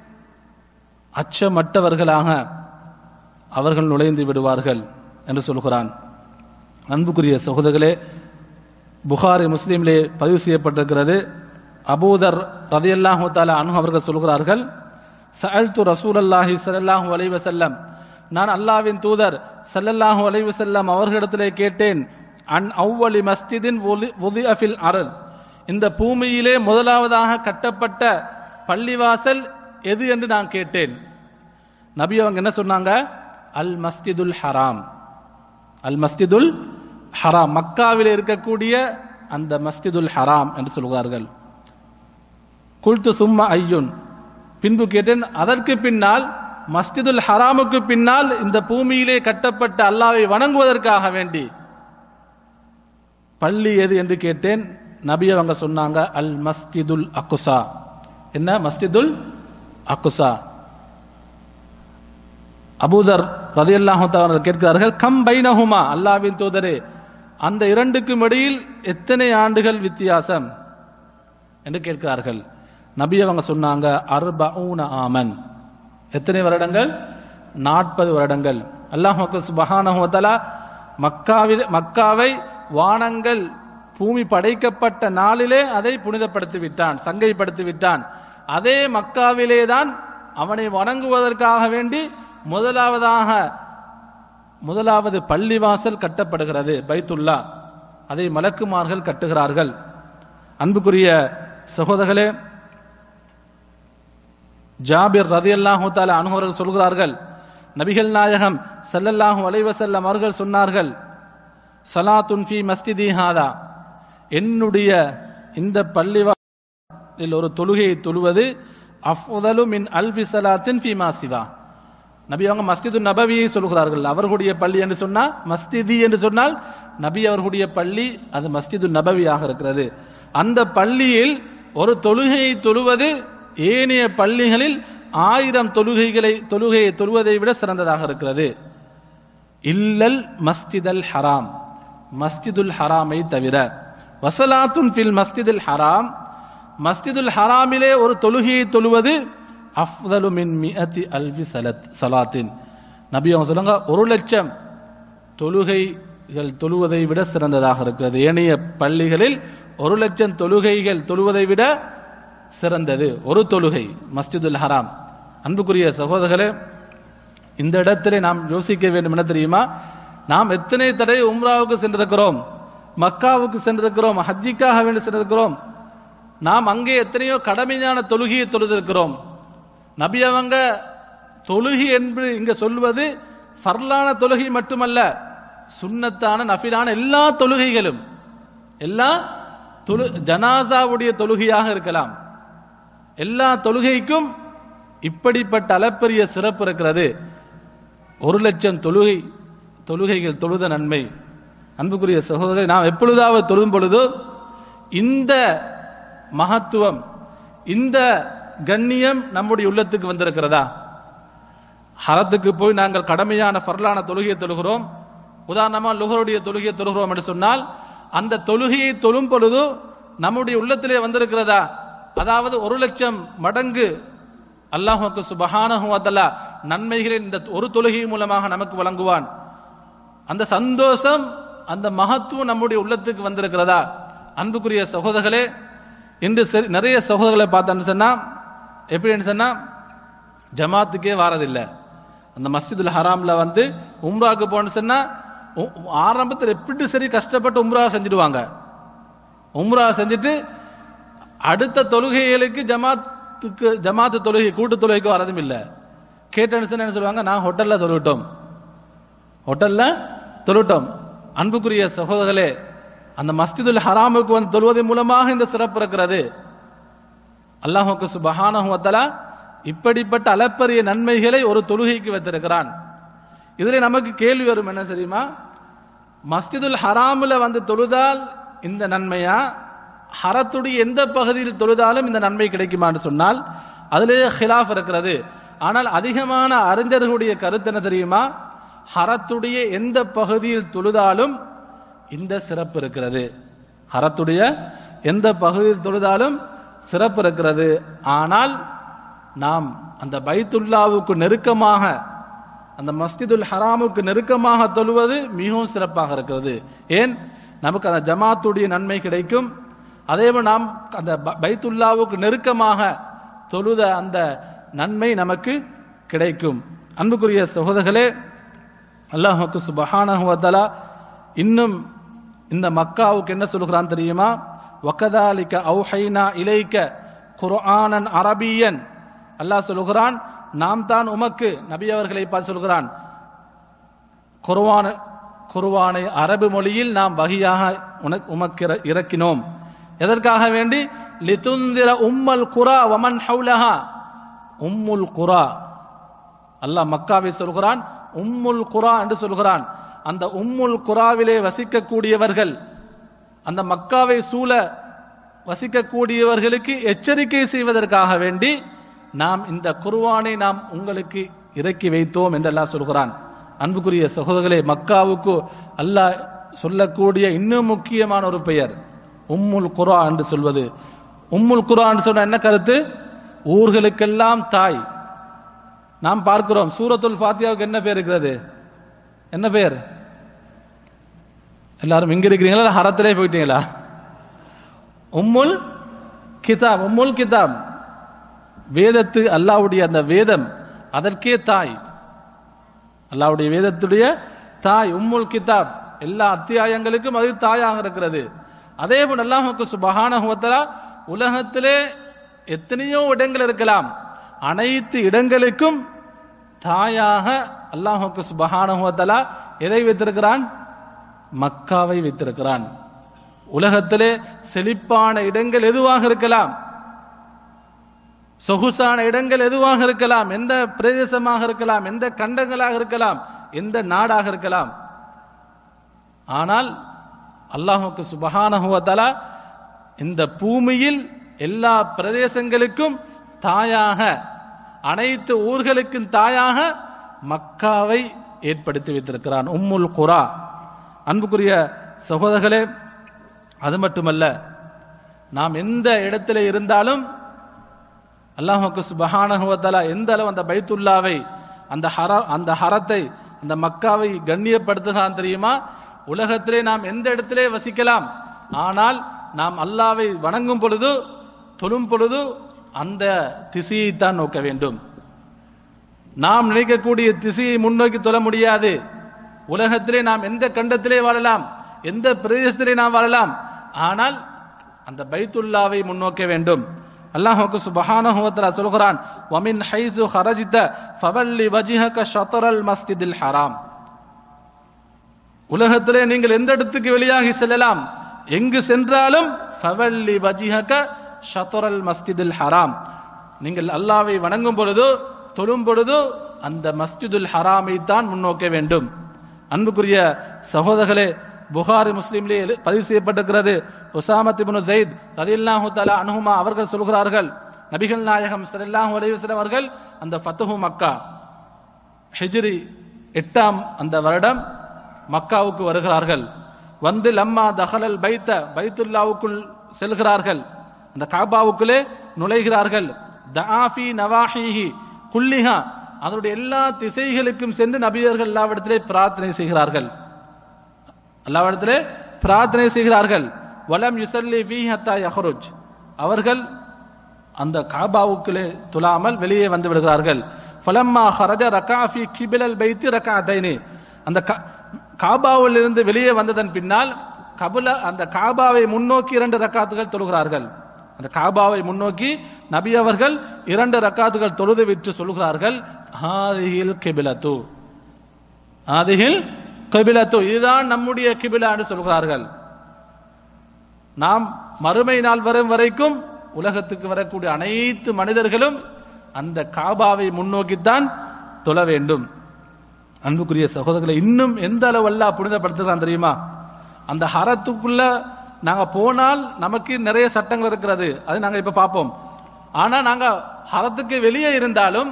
அச்சமற்றவர்களாக அவர்கள் நுழைந்து விடுவார்கள் என்று சொல்கிறான் அன்புக்குரிய சகோதரர்களே புகாரி முஸ்லீமிலே பதிவு செய்யப்பட்டிருக்கிறது அபூதர் ரதியல்லாஹு தாலா அனு அவர்கள் சொல்கிறார்கள் சஅல்து ரசூலல்லாஹி ஸல்லல்லாஹு அலைஹி வஸல்லம் நான் அல்லாஹ்வின் தூதர் ஸல்லல்லாஹு அலைஹி வஸல்லம் அவர்களிடத்திலே கேட்டேன் அன் அவ்வளி மஸ்ஜிதின் வுதிஅ ஃபில் அர்த் இந்த பூமியிலே முதலாவதாக கட்டப்பட்ட பள்ளிவாசல் எது என்று நான் கேட்டேன் நபி அவங்க என்ன சொன்னாங்க அல் மஸ்ஜிதுல் ஹராம் அல் மஸ்ஜிதுல் ஹராம் மக்காவில் இருக்கக்கூடிய அந்த மஸ்ஜிதுல் ஹராம் என்று சொல்கிறார்கள் குல்து சும்மா ஐயுன் பின்பு கேட்டேன் அதற்கு பின்னால் மஸ்ஜிதுல் ஹராமுக்கு பின்னால் இந்த பூமியிலே கட்டப்பட்ட அல்லாவை வணங்குவதற்காக வேண்டி பள்ளி எது என்று கேட்டேன் நபி அவங்க சொன்னாங்க அல் மஸ்ஜிதுல் அக்குசா என்ன மஸ்ஜிதுல் அக்குசா அபூதர் ரதியல்லாஹு தஆலா கேட்கிறார்கள் கம் பைனஹுமா அல்லாஹ்வின் தூதரே அந்த இரண்டுக்கும் இடையில் எத்தனை ஆண்டுகள் வித்தியாசம் என்று கேட்கிறார்கள் நபி அவங்க சொன்னாங்க அர்பஊன ஆமன் எத்தனை வருடங்கள் நாற்பது வருடங்கள் அல்லாஹ் சுபஹானஹு வ தஆலா மக்காவில் மக்காவை வானங்கள் பூமி படைக்கப்பட்ட நாளிலே அதை புனிதப்படுத்தி விட்டான் சங்கைப்படுத்தி விட்டான் அதே மக்காவிலே தான் அவனை வணங்குவதற்காக வேண்டி முதலாவதாக முதலாவது பள்ளிவாசல் கட்டப்படுகிறது பைத்துல்லா அதை மலக்குமார்கள் கட்டுகிறார்கள் அன்புக்குரிய சகோதரர்களே ஜாபிர் ரதியல்லாஹு தால அனுகவர்கள் சொல்கிறார்கள் நபிகள் நாயகம் ஸல்லல்லாஹு அலைஹி வஸல்லம் அவர்கள் சொன்னார்கள் சலாத்துன் ஃபி மஸ்ஜிதி ஹாதா என்னுடைய இந்த பள்ளிவாசலில் ஒரு தொழுகையை தொழுவது அஃதலு மின் அல்ஃபி சலாத்தின் ஃபி மா சிவா நபி அவங்க மஸ்ஜிது நபவியை சொல்கிறார்கள் அவர்களுடைய பள்ளி என்று சொன்னா மஸ்ஜிதி என்று சொன்னால் நபி அவர்களுடைய பள்ளி அது மஸ்ஜிது நபவியாக இருக்கிறது அந்த பள்ளியில் ஒரு தொழுகையை தொழுவது ஏனைய பள்ளிகளில் ஆயிரம் தொழுகைகளை தொழுகையை தொழுவதை விட சிறந்ததாக இருக்கிறது இல்லல் மஸ்ஜிதல் ஹராம் மஸ்ஜிதுல் ஹராமை தவிர வசலாத்துன் ஃபில் மஸ்ஜிதுல் ஹராம் மஸ்ஜிதுல் ஹராமிலே ஒரு தொழுகையை தொழுவது அஃதலு மின் மிஅத்தி அல்வி சலத் சலாத்தின் நபி அவங்க சொல்லுங்க ஒரு லட்சம் தொழுகைகள் தொழுவதை விட சிறந்ததாக இருக்கிறது ஏனைய பள்ளிகளில் ஒரு லட்சம் தொழுகைகள் தொழுவதை விட சிறந்தது ஒரு தொழுகை மஸ்ஜிதுல் ஹராம் அன்புக்குரிய சகோதரர்களே இந்த இடத்திலே நாம் யோசிக்க வேண்டும் என்ன தெரியுமா நாம் எத்தனை தடவை உம்ராவுக்கு சென்றிருக்கிறோம் மக்காவுக்கு சென்றிருக்கிறோம் ஹஜ்ஜிக்காக வேண்டி சென்றிருக்கிறோம் நாம் அங்கே எத்தனையோ கடமையான தொழுகையை தொழுதிருக்கிறோம் நபி அவங்க தொழுகை என்று இங்க சொல்வது ஃபர்லான தொழுகை மட்டுமல்ல சுன்னத்தான நஃபிலான எல்லா தொழுகைகளும் எல்லா தொழு ஜனாசாவுடைய தொழுகையாக இருக்கலாம் எல்லா தொழுகைக்கும் இப்படிப்பட்ட அளப்பரிய சிறப்பு இருக்கிறது ஒரு லட்சம் தொழுகை தொழுகைகள் தொழுத நன்மை அன்புக்குரிய சகோதரரை நாம் எப்பொழுதாவது தொழும் பொழுது இந்த மகத்துவம் இந்த கண்ணியம் நம்முடைய உள்ளத்துக்கு வந்திருக்கிறதா ஹரத்துக்கு போய் நாங்கள் கடமையான ஃபர்லான தொழுகையை தொழுகிறோம் உதாரணமா லுகருடைய தொழுகையை தொழுகிறோம் என்று சொன்னால் அந்த தொழுகையை தொழும் பொழுது நம்முடைய உள்ளத்திலே வந்திருக்கிறதா அதாவது ஒரு லட்சம் மடங்கு அல்லாஹுக்கு சுபஹானஹு வதல்லா நன்மைகளை இந்த ஒரு தொழுகை மூலமாக நமக்கு வழங்குவான் அந்த சந்தோஷம் அந்த மகத்துவம் நம்முடைய உள்ளத்துக்கு வந்திருக்கிறதா அன்புக்குரிய சகோதரர்களே இன்று சரி- நிறைய சகோதரர்களை பார்த்தோன்னு சொன்னா எப்படின்னு சொன்னா ஜமாத்துக்கே வாரதில்லை அந்த மஸ்ஜிதுல் ஹராம்ல வந்து உம்ராக்கு போன்னு சொன்னா உ- ஆரம்பத்தில் எப்படி சரி கஷ்டப்பட்டு உம்ரா செஞ்சிடுவாங்க உம்ரா செஞ்சுட்டு அடுத்த தொழுகைகளுக்கு ஜமாத்துக்கு ஜமாத்து தொழுகை கூட்டு தொழுகைக்கு வரதும் இல்லை கேட்டேன்னு சொன்னா என்ன சொல்லுவாங்க நான் ஹோட்டல்ல தொழுவிட்டோம் ஹோட்டல்ல தொழுவிட்டோம் அன்புக்குரிய சகோதரர்களே அந்த மஸ்ஜிதுல் ஹராமுக்கு வந்து தொழுவதன் மூலமாக இந்த சிறப்பு இருக்கிறது அல்லாஹுக்கு சுபஹானஹு வத்தலா இப்படிப்பட்ட அளப்பரிய நன்மைகளை ஒரு தொழுகைக்கு வைத்திருக்கிறான் இதில் நமக்கு கேள்வி வரும் என்ன தெரியுமா மஸ்ஜிதுல் ஹராமில் வந்து தொழுதால் இந்த நன்மையா ஹரத்துடைய எந்த பகுதியில் தொழுதாலும் இந்த நன்மை கிடைக்குமான்னு சொன்னால் அதிலேயே ஹிலாஃப் இருக்கிறது ஆனால் அதிகமான அறிஞர்களுடைய கருத்து என்ன தெரியுமா ஹரத்துடைய எந்த பகுதியில் தொழுதாலும் இந்த சிறப்பு இருக்கிறது ஹரத்துடைய எந்த பகுதியில் தொழுதாலும் சிறப்பு இருக்கிறது ஆனால் நாம் அந்த பைத்துல்லாவுக்கு நெருக்கமாக அந்த மஸ்ஜிதுல் ஹராமுக்கு நெருக்கமாக தொழுவது மிகவும் சிறப்பாக இருக்கிறது ஏன் நமக்கு அந்த ஜமாத்துடைய நன்மை கிடைக்கும் அதேபோல் நாம் அந்த ப- பைத்துல்லாவுக்கு நெருக்கமாக தொழுத அந்த நன்மை நமக்கு கிடைக்கும் அன்புக்குரிய சகோதரர்களே அல்லாஹுக்கு சுபஹானஹு வ தஆலா இன்னும் இந்த மக்காவுக்கு என்ன சொல்கிறான் தெரியுமா வக்கதாலிக்க அவுஹைனா இலைக்க குர்ஆனன் அரபியன் அல்லாஹ் சொல்கிறான் நாம் தான் உமக்கு நபி அவர்களை பார்த்து சொல்கிறான் குர்ஆன குர்ஆனை அரபு மொழியில் நாம் வகையாக உனக்கு உமக்கு இற- இறக்கினோம் எதற்காக வேண்டி லிதுந்திர உம்மல் குரா வமன் ஹவுலஹா உம்முல் குரா அல்லாஹ் மக்காவை சொல்கிறான் உம்முல் குரா என்று சொல்கிறான் அந்த உம்முல் குராவிலே வசிக்கக்கூடியவர்கள் அந்த மக்காவை சூழ வசிக்கக்கூடியவர்களுக்கு எச்சரிக்கை செய்வதற்காக வேண்டி நாம் இந்த குர்ஆனை நாம் உங்களுக்கு இறக்கி வைத்தோம் என்று அல்லாஹ் சொல்கிறான் அன்புக்குரிய சகோதரர்களே மக்காவுக்கு அல்லாஹ் சொல்லக்கூடிய இன்னும் முக்கியமான ஒரு பெயர் உம்முல் குரா என்று சொல்வது உம்முல் குரா என்று சொன்ன என்ன கருத்து ஊர்களுக்கெல்லாம் தாய் நாம் பார்க்கிறோம் சூரத்துல் ஃபாத்தியாவுக்கு என்ன பேர் இருக்கிறது என்ன பேர் எல்லாரும் இங்க இருக்கிறீங்களா இல்ல ஹரத்திலே போயிட்டீங்களா உம்முல் கிதாப் உம்முல் கிதாப் வேதத்து அல்லாவுடைய அந்த வேதம் அதற்கே தாய் அல்லாவுடைய வேதத்துடைய தாய் உம்முல் கிதாப் எல்லா அத்தியாயங்களுக்கும் அது தாயாக இருக்கிறது அதே போல் அல்லாஹுக்கு சுபஹானஹுவத்தலா உலகத்திலே எத்தனையோ இடங்கள் இருக்கலாம் அனைத்து இடங்களுக்கும் தாயாக அல்லாஹுக்கு சுபஹானஹுவத்தலா எதை வைத்திருக்கிறான் மக்காவை வைத்திருக்கிறான் உலகத்திலே செழிப்பான இடங்கள் எதுவாக இருக்கலாம் சொகுசான இடங்கள் எதுவாக இருக்கலாம் எந்த பிரதேசமாக இருக்கலாம் எந்த கண்டங்களாக இருக்கலாம் எந்த நாடாக இருக்கலாம் ஆனால் அல்லாஹுக்கு சுபஹானஹுவதலா இந்த பூமியில் எல்லா பிரதேசங்களுக்கும் தாயாக அனைத்து ஊர்களுக்கும் தாயாக மக்காவை ஏற்படுத்தி வைத்திருக்கிறான் உம்முல் குரா அன்புக்குரிய சகோதரர்களே அது மட்டுமல்ல நாம் எந்த இடத்துல இருந்தாலும் அல்லாஹுக்கு சுபஹானஹுவத்தலா எந்த அளவு அந்த பைத்துல்லாவை அந்த ஹர அந்த ஹரத்தை அந்த மக்காவை கண்ணியப்படுத்துகிறான் தெரியுமா உலகத்திலே நாம் எந்த இடத்திலே வசிக்கலாம் ஆனால் நாம் அல்லாவை வணங்கும் பொழுது தொழும் பொழுது அந்த திசையைத்தான் நோக்க வேண்டும் நாம் நினைக்கக்கூடிய திசையை முன்னோக்கி தொழ முடியாது உலகத்திலே நாம் எந்த கண்டத்திலே வாழலாம் எந்த பிரதேசத்திலே நாம் வாழலாம் ஆனால் அந்த பைத்துல்லாவை முன்னோக்க வேண்டும் அல்லாஹுக்கு சுபஹானஹு வ தஆலா சொல்கிறான் வமின் ஹைசு ஹரஜித ஃபவல்லி வஜ்ஹக ஷத்ரல் மஸ்ஜிதில் ஹராம் உலகத்திலே நீங்கள் எந்த இடத்துக்கு வெளியாகி செல்லலாம் எங்கு சென்றாலும் ஃபவல்லி வஜ்ஹக ஷத்ரல் மஸ்ஜிதில் ஹராம் நீங்கள் அல்லாவை வணங்கும் பொழுது தொழும் பொழுது அந்த மஸ்ஜிதுல் ஹராமை தான் முன்னோக்க வேண்டும் அன்புக்குரிய சகோதரர்களே புகாரி முஸ்லிம்லே எழு- பதிவு செய்யப்பட்டிருக்கிறது உசாமத் இப்னு ஜெயித் ரதியல்லாஹு தஆலா அன்ஹுமா அவர்கள் சொல்கிறார்கள் நபிகள் நாயகம் ஸல்லல்லாஹு அலைஹி வஸல்லம் அவர்கள் அந்த ஃபத்ஹு மக்கா ஹிஜ்ரி எட்டாம் அந்த வருடம் மக்காவுக்கு வருகிறார்கள் வந்து லம்மா தஹலல் பைத்த பைத்துல்லாவுக்குள் செல்கிறார்கள் அந்த காபாவுக்குள்ளே நுழைகிறார்கள் தஆஃபி நவாஹிஹி குல்லிஹா அதனுடைய எல்லா திசைகளுக்கும் சென்று நபியர்கள் எல்லாவிடத்திலே பிரார்த்தனை செய்கிறார்கள் அல்லாவிடத்திலே பிரார்த்தனை செய்கிறார்கள் வலம் யுசல்லி ஃபீஹி ஹத்தா யஹ்ருஜ் அவர்கள் அந்த காபாவுக்குள்ளே துலாமல் வெளியே வந்து விடுகிறார்கள் ஃபலம்மா ஹரஜ ரகா ஃபி கிபிலல் பைத்தி ரகாதைனி அந்த கா- காபாவிலிருந்து வெளியே வந்ததன் பின்னால் கபுல அந்த காபாவை முன்னோக்கி இரண்டு ரக்காத்துகள் தொழுகிறார்கள் அந்த காபாவை முன்னோக்கி நபி அவர்கள் இரண்டு ரக்காத்துகள் தொழுது விட்டு சொல்கிறார்கள் ஹாதிஹில் கிபிலத்து ஆதிகில் கிபிலத்து இதுதான் நம்முடைய கிபிலா என்று சொல்கிறார்கள் நாம் மறுமை நாள் வரும் வரைக்கும் உலகத்துக்கு வரக்கூடிய அனைத்து மனிதர்களும் அந்த காபாவை முன்னோக்கித்தான் தொழ வேண்டும் அன்புக்குரிய சகோதரர்களை இன்னும் எந்த அளவு அல்லாஹ் புனிதப்படுத்துகிறான் தெரியுமா அந்த ஹரத்துக்குள்ள நாங்க போனால் நமக்கு நிறைய சட்டங்கள் இருக்கிறது அது நாங்க இப்ப பார்ப்போம் ஆனா நாங்க ஹரத்துக்கு வெளியே இருந்தாலும்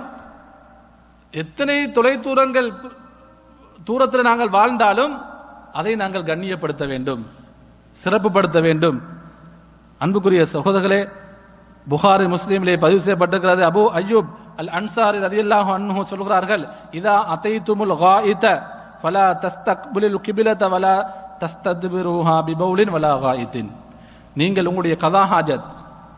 எத்தனை தொலைதூரங்கள் தூரத்தில் நாங்கள் வாழ்ந்தாலும் அதை நாங்கள் கண்ணியப்படுத்த வேண்டும் சிறப்புப்படுத்த வேண்டும் அன்புக்குரிய சகோதரர்களே புகாரி முஸ்லீமிலே பதிவு செய்யப்பட்டிருக்கிறது அபு அய்யூப் அல் அன்சாரி ரதியல்லாஹு அன்ஹு சொல்கிறார்கள் இதா அதைத்துமுல் காயித ஃபலா தஸ்தக்பிலுல் கிபிலத வலா தஸ்தத்பிருஹா பிபௌலின் வலா காயித்தின் நீங்கள் உங்களுடைய கதா ஹாஜத்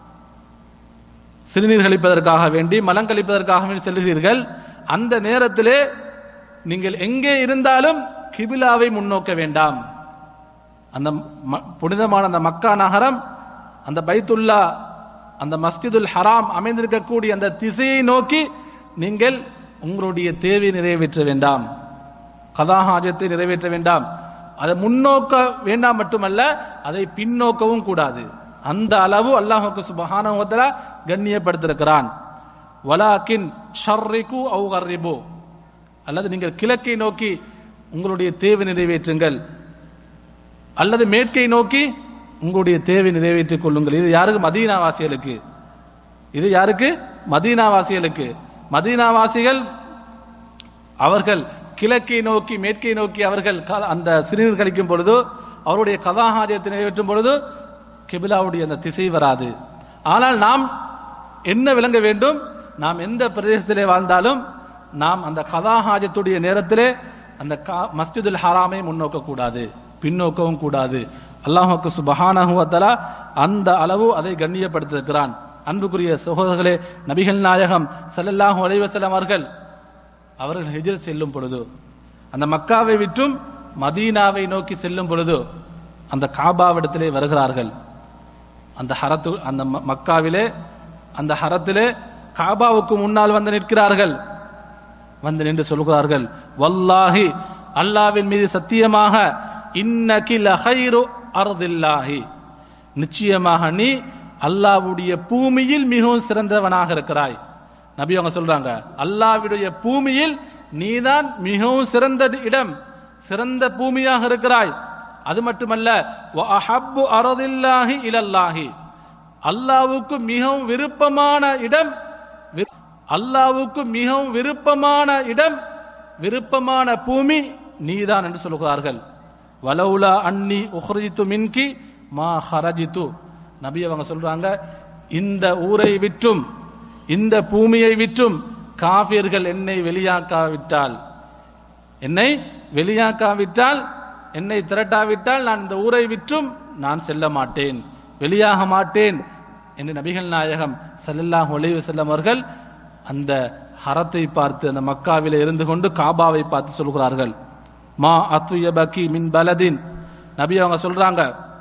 சிறுநீர் கழிப்பதற்காக வேண்டி மலம் கழிப்பதற்காக வேண்டி செல்கிறீர்கள் அந்த நேரத்திலே நீங்கள் எங்கே இருந்தாலும் கிபிலாவை முன்னோக்க வேண்டாம் அந்த ம- புனிதமான அந்த மக்கா நகரம் அந்த பைத்துல்லா அந்த மஸ்ஜிதுல் ஹராம் அமைந்திருக்கக்கூடிய அந்த திசையை நோக்கி நீங்கள் உங்களுடைய தேவை நிறைவேற்ற வேண்டாம் கதாஹாஜத்தை நிறைவேற்ற வேண்டாம் அதை முன்னோக்க வேண்டாம் மட்டுமல்ல அதை பின்னோக்கவும் கூடாது அந்த அளவு அல்லாஹுக்கு சுபஹானஹு வ தஆலா கண்ணியப்படுத்திருக்கிறான் வலாக்கின் ஷர்ரிகு அவு கர்ரிபு அல்லது நீங்கள் கிழக்கை நோக்கி உங்களுடைய தேவை நிறைவேற்றுங்கள் அல்லது மேற்கை நோக்கி உங்களுடைய தேவை நிறைவேற்றிக் கொள்ளுங்கள் இது யாருக்கு மதீனாவாசிகளுக்கு இது யாருக்கு மதீனாவாசிகளுக்கு மதீனாவாசிகள் அவர்கள் கிழக்கை நோக்கி மேற்கை நோக்கி அவர்கள் க- அந்த சிறுநீர் கழிக்கும் பொழுது அவருடைய கதாகாரியத்தை நிறைவேற்றும் பொழுது கிபிலாவுடைய அந்த திசை வராது ஆனால் நாம் என்ன விளங்க வேண்டும் நாம் எந்த பிரதேசத்திலே வாழ்ந்தாலும் நாம் அந்த கதாஹாஜத்துடைய நேரத்திலே அந்த கா- மஸ்ஜிதுல் ஹராமை முன்னோக்க கூடாது பின்னோக்கவும் கூடாது அல்லாஹுக்கு சுபஹானஹு வ தஆலா அந்த அளவு அதை கண்ணியப்படுத்தியிருக்கிறான் அன்புக்குரிய சகோதரர்களே நபிகள் நாயகம் ஸல்லல்லாஹு அலைஹி வஸல்லம் அவர்கள் அவர்கள் ஹிஜ்ரத் செல்லும் பொழுது அந்த மக்காவை விற்றும் மதீனாவை நோக்கி செல்லும் பொழுது அந்த காபாவிடத்திலே வருகிறார்கள் அந்த ஹரத்து அந்த ம- மக்காவிலே அந்த ஹரத்திலே காபாவுக்கு முன்னால் வந்து நிற்கிறார்கள் வந்து நின்று சொல்கிறார்கள் வல்லாஹி அல்லாவின் மீது சத்தியமாக இன்னகி லஹைரு அர்தில்லாஹி நிச்சயமாக நீ அல்லாஹ்வுடைய பூமியில் மிகவும் சிறந்தவனாக இருக்கிறாய் நபி அவங்க சொல்றாங்க அல்லாஹ்வுடைய பூமியில் நீதான் மிகவும் சிறந்த இடம் சிறந்த பூமியாக இருக்கிறாய் அது மட்டுமல்ல வ அஹப்பு அர்தில்லாஹி இலல்லாஹி அல்லாஹ்வுக்கு மிகவும் விருப்பமான இடம் வி- அல்லாஹ்வுக்கு மிகவும் விருப்பமான இடம் விருப்பமான பூமி நீதான் என்று சொல்கிறார்கள் வலவுலா அன்னி உஹ்ரிஜித்து மின்கி மா ஹரஜித்து நபி அவங்க சொல்றாங்க இந்த ஊரை விற்றும் இந்த பூமியை விற்றும் காபியர்கள் என்னை வெளியாக்காவிட்டால் என்னை வெளியாக்காவிட்டால் என்னை திரட்டாவிட்டால் நான் இந்த ஊரை விற்றும் நான் செல்ல மாட்டேன் வெளியாக மாட்டேன் என்று நபிகள் நாயகம் ஸல்லல்லாஹு அலைஹி வஸல்லம் அவர்கள் அந்த ஹரத்தை பார்த்து அந்த மக்காவிலே இருந்து கொண்டு காபாவை பார்த்து சொல்கிறார்கள் மா அத்துயபகி மின் பலதின் நபி அவங்க சொல்றாங்க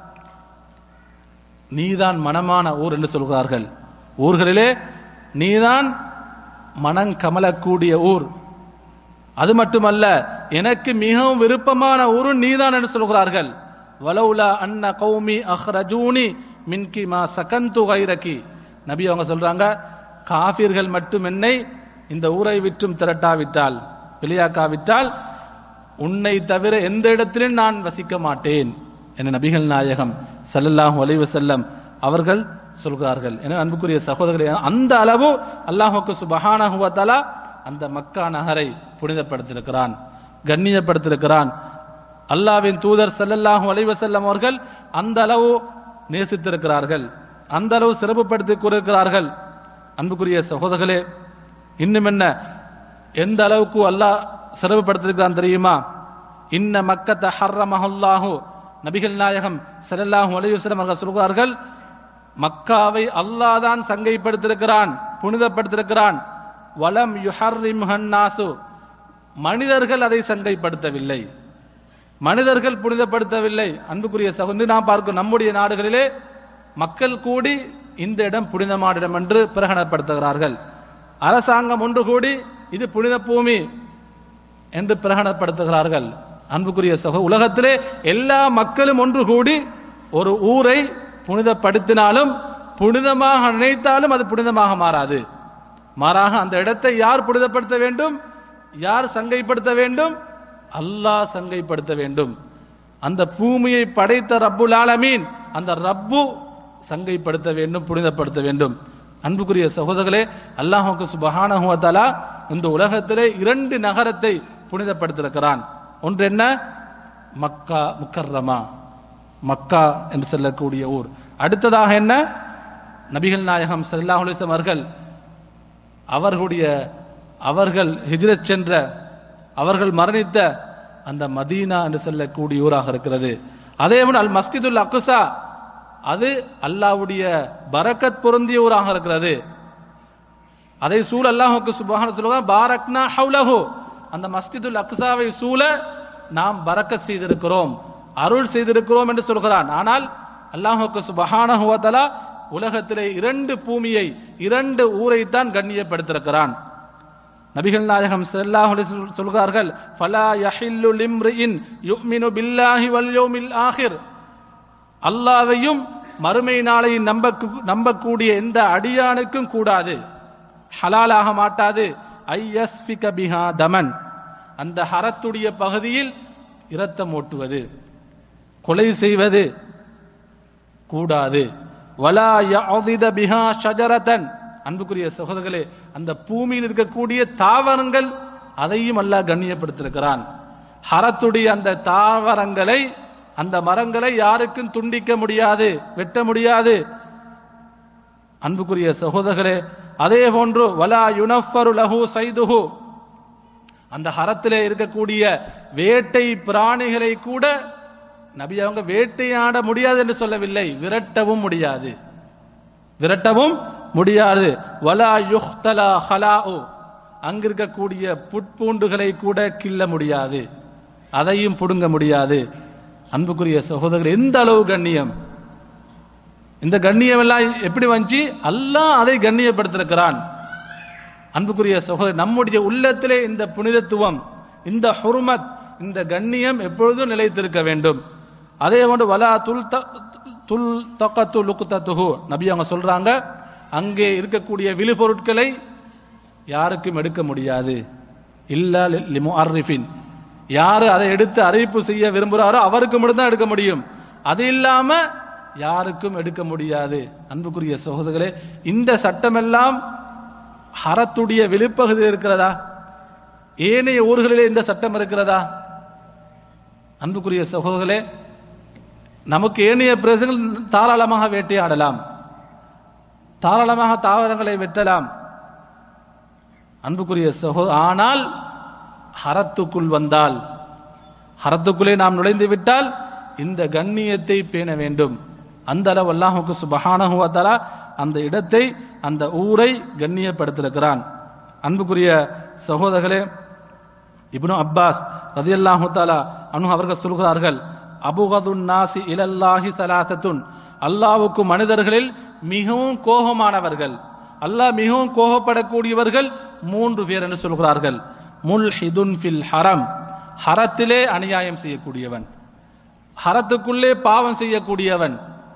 நீதான் மனமான ஊர் என்று சொல்கிறார்கள் ஊர்களிலே நீதான் மனம் கமலக்கூடிய ஊர் அது மட்டுமல்ல எனக்கு மிகவும் விருப்பமான ஊரு நீதான் என்று சொல்கிறார்கள் வலவுலா அன்ன கௌமி அஹ்ரஜூனி மின்கி மா சகந்து கைரகி நபி அவங்க சொல்றாங்க காஃபிர்கள் மட்டும் என்னை இந்த ஊரை விற்றும் திரட்டாவிட்டால் வெளியாக்காவிட்டால் உன்னை தவிர எந்த இடத்திலும் நான் வசிக்க மாட்டேன் என நபிகள் நாயகம் ஸல்லல்லாஹு அலைஹி வஸல்லம் அவர்கள் சொல்கிறார்கள் என அன்புக்குரிய சகோதரர்களே அந்த அளவு அல்லாஹுக்கு சுபஹானஹு வ தஆலா அந்த மக்கா நகரை புனிதப்படுத்தியிருக்கிறான் கண்ணியப்படுத்தியிருக்கிறான் அல்லாவின் தூதர் ஸல்லல்லாஹு அலைஹி வஸல்லம் அவர்கள் அந்த அளவு நேசித்திருக்கிறார்கள் அந்த அளவு சிறப்புப்படுத்தி கூறியிருக்கிறார்கள் அன்புக்குரிய சகோதரர்களே இன்னும் என்ன எந்த அளவுக்கு அல்லாஹ் சிறப்புப்படுத்திருக்கிறான் தெரியுமா இன்ன மக்கத்த ஹர்ரமஹுல்லாஹு நபிகள் நாயகம் ஸல்லல்லாஹு அலைஹி வஸல்லம் அவர்கள் சொல்கிறார்கள் மக்காவை அல்லாஹ் தான் சங்கைப்படுத்திருக்கிறான் புனிதப்படுத்திருக்கிறான் வலம் யுஹர்ரிம் ஹன்னாசு மனிதர்கள் அதை சங்கைப்படுத்தவில்லை மனிதர்கள் புனிதப்படுத்தவில்லை அன்புக்குரிய சகோதரி நாம் பார்க்கும் நம்முடைய நாடுகளிலே மக்கள் கூடி இந்த இடம் புனிதமான இடம் என்று பிரகடனப்படுத்துகிறார்கள் அரசாங்கம் ஒன்று கூடி இது புனித பூமி என்று பிரகடனப்படுத்துகிறார்கள் அன்புக்குரிய சகோ உலகத்திலே எல்லா மக்களும் ஒன்று கூடி ஒரு ஊரை புனிதப்படுத்தினாலும் புனிதமாக நினைத்தாலும் அது புனிதமாக மாறாது மாறாக அந்த இடத்தை யார் புனிதப்படுத்த வேண்டும் யார் சங்கைப்படுத்த வேண்டும் அல்லாஹ் சங்கைப்படுத்த வேண்டும் அந்த பூமியை படைத்த ரப்புல் ஆலமீன் அந்த ரப்பு சங்கைப்படுத்த வேண்டும் புனிதப்படுத்த வேண்டும் அன்புக்குரிய சகோதரர்களே அல்லாஹுக்கு சுபஹானஹு வ தஆலா இந்த உலகத்திலே இரண்டு நகரத்தை புனிதப்படுத்தியிருக்கிறான் ஒன்று என்ன மக்கா முக்கர்ரமா மக்கா என்று சொல்லக்கூடிய ஊர் அடுத்ததாக என்ன நபிகள் நாயகம் ஸல்லல்லாஹு அலைஹி வஸல்லம் அவர்கள் அவர்களுடைய அவர்கள் ஹிஜ்ரத் சென்ற அவர்கள் மரணித்த அந்த மதீனா என்று சொல்லக்கூடிய ஊராக இருக்கிறது அதே போல் அல் மஸ்ஜிதுல் அக்ஸா அது அல்லாஹ்வுடைய பரக்கத் பொருந்திய ஊராக இருக்கிறது அதை சூழ அல்லாஹுக்கு சுபஹான சொல்லுவாங்க பாரக்னா ஹவுலஹு அந்த மஸ்ஜிதுல் அக்ஸாவை சூழ நாம் பரக்கத் செய்திருக்கிறோம் அருள் செய்திருக்கிறோம் என்று சொல்கிறான் ஆனால் அல்லாஹுக்கு சுபஹானஹு வ தஆலா உலகத்திலே இரண்டு பூமியை இரண்டு ஊரை தான் கண்ணியப்படுத்திருக்கிறான் நபிகள் நாயகம் ஸல்லல்லாஹு அலைஹி வஸல்லம் சொல்கிறார்கள் ஃபலா யஹில்லு லிம்ரிஇன் யுமினு பில்லாஹி வல் யௌமில் ஆகிர் அல்லாஹ்வையும் மறுமை நாளை நம்ப நம்பக்கூடிய எந்த அடியானுக்கும் கூடாது ஹலாலாக மாட்டாது ஐயஸ்பிக பிஹா தமன் அந்த ஹரத்துடைய பகுதியில் இரத்தம் ஓட்டுவது கொலை செய்வது கூடாது வலா யஅதித பிஹா ஷஜரதன் அன்புக்குரிய சகோதரர்களே அந்த பூமியில் இருக்கக்கூடிய தாவரங்கள் அதையும் அல்லாஹ் கண்ணியப்படுத்திருக்கிறான் ஹரத்துடைய அந்த தாவரங்களை அந்த மரங்களை யாருக்கும் துண்டிக்க முடியாது வெட்ட முடியாது அன்புக்குரிய சகோதரர்களே அதே போன்று வலா யுனஃபரு லஹு சைதுஹு அந்த ஹரத்திலே இருக்கக்கூடிய வேட்டை பிராணிகளை கூட நபி அவங்க வேட்டையாட முடியாது என்று சொல்லவில்லை விரட்டவும் முடியாது விரட்டவும் முடியாது வலா யுஹ்தலா ஹலாஉ அங்க இருக்கக்கூடிய புட்பூண்டுகளை கூட கிள்ள முடியாது அதையும் புடுங்க முடியாது அன்புக்குரிய சகோதரர் எந்த அளவு கண்ணியம் இந்த கண்ணியம் எல்லாம் எப்படி வந்துச்சு அல்லாஹ் அதை கண்ணியப்படுத்திருக்கிறான் அன்புக்குரிய சகோதரர் நம்முடைய உள்ளத்திலே இந்த புனிதத்துவம் இந்த ஹுர்மத் இந்த கண்ணியம் எப்பொழுதும் நிலைத்திருக்க வேண்டும் அதே போன்று வலா துல் த- துல் தக்கத்து லுக்குத்தத்துஹு நபி அவங்க சொல்றாங்க அங்கே இருக்கக்கூடிய விழுபொருட்களை யாருக்கும் எடுக்க முடியாது இல்ல லிமு அர்ரிஃபின் யாரு அதை எடுத்து அறிவிப்பு செய்ய விரும்புகிறாரோ அவருக்கு மட்டும்தான் எடுக்க முடியும் அது இல்லாம யாருக்கும் எடுக்க முடியாது அன்புக்குரிய சகோதரர்களே இந்த சட்டமெல்லாம் ஹரத்துடைய வெளிப்பகுதியில் இருக்கிறதா ஏனைய ஊர்களிலே இந்த சட்டம் இருக்கிறதா அன்புக்குரிய சகோதரர்களே நமக்கு ஏனைய பிரதேசங்கள் தாராளமாக வேட்டையாடலாம் தாராளமாக தாவரங்களை வெட்டலாம் அன்புக்குரிய சகோ ஆனால் ஹரத்துக்குள் வந்தால் ஹரத்துக்குள்ளே நாம் நுழைந்து விட்டால் இந்த கண்ணியத்தை பேண வேண்டும் அந்த அளவு அல்லாஹுக்கு சுபஹானஹு வ தஆலா அந்த இடத்தை அந்த ஊரை கண்ணியப்படுத்திருக்கிறான் அன்புக்குரிய சகோதரர்களே இப்னு அப்பாஸ் ரதியல்லாஹு தஆலா அனு அவர்கள் சொல்கிறார்கள் அபுகதுன் நாசி இலல்லாஹி சலாசத்துன் அல்லாஹ்வுக்கு மனிதர்களில் மிகவும் கோபமானவர்கள் அல்லாஹ் மிகவும் கோபப்படக்கூடியவர்கள் மூன்று பேர் என்று சொல்கிறார்கள் முல்ஹிதுன் ஃபில் ஹரம் ஹரத்திலே அநியாயம் செய்யக்கூடியவன் ஹரத்துக்குள்ளே பாவம் செய்யக்கூடியவன்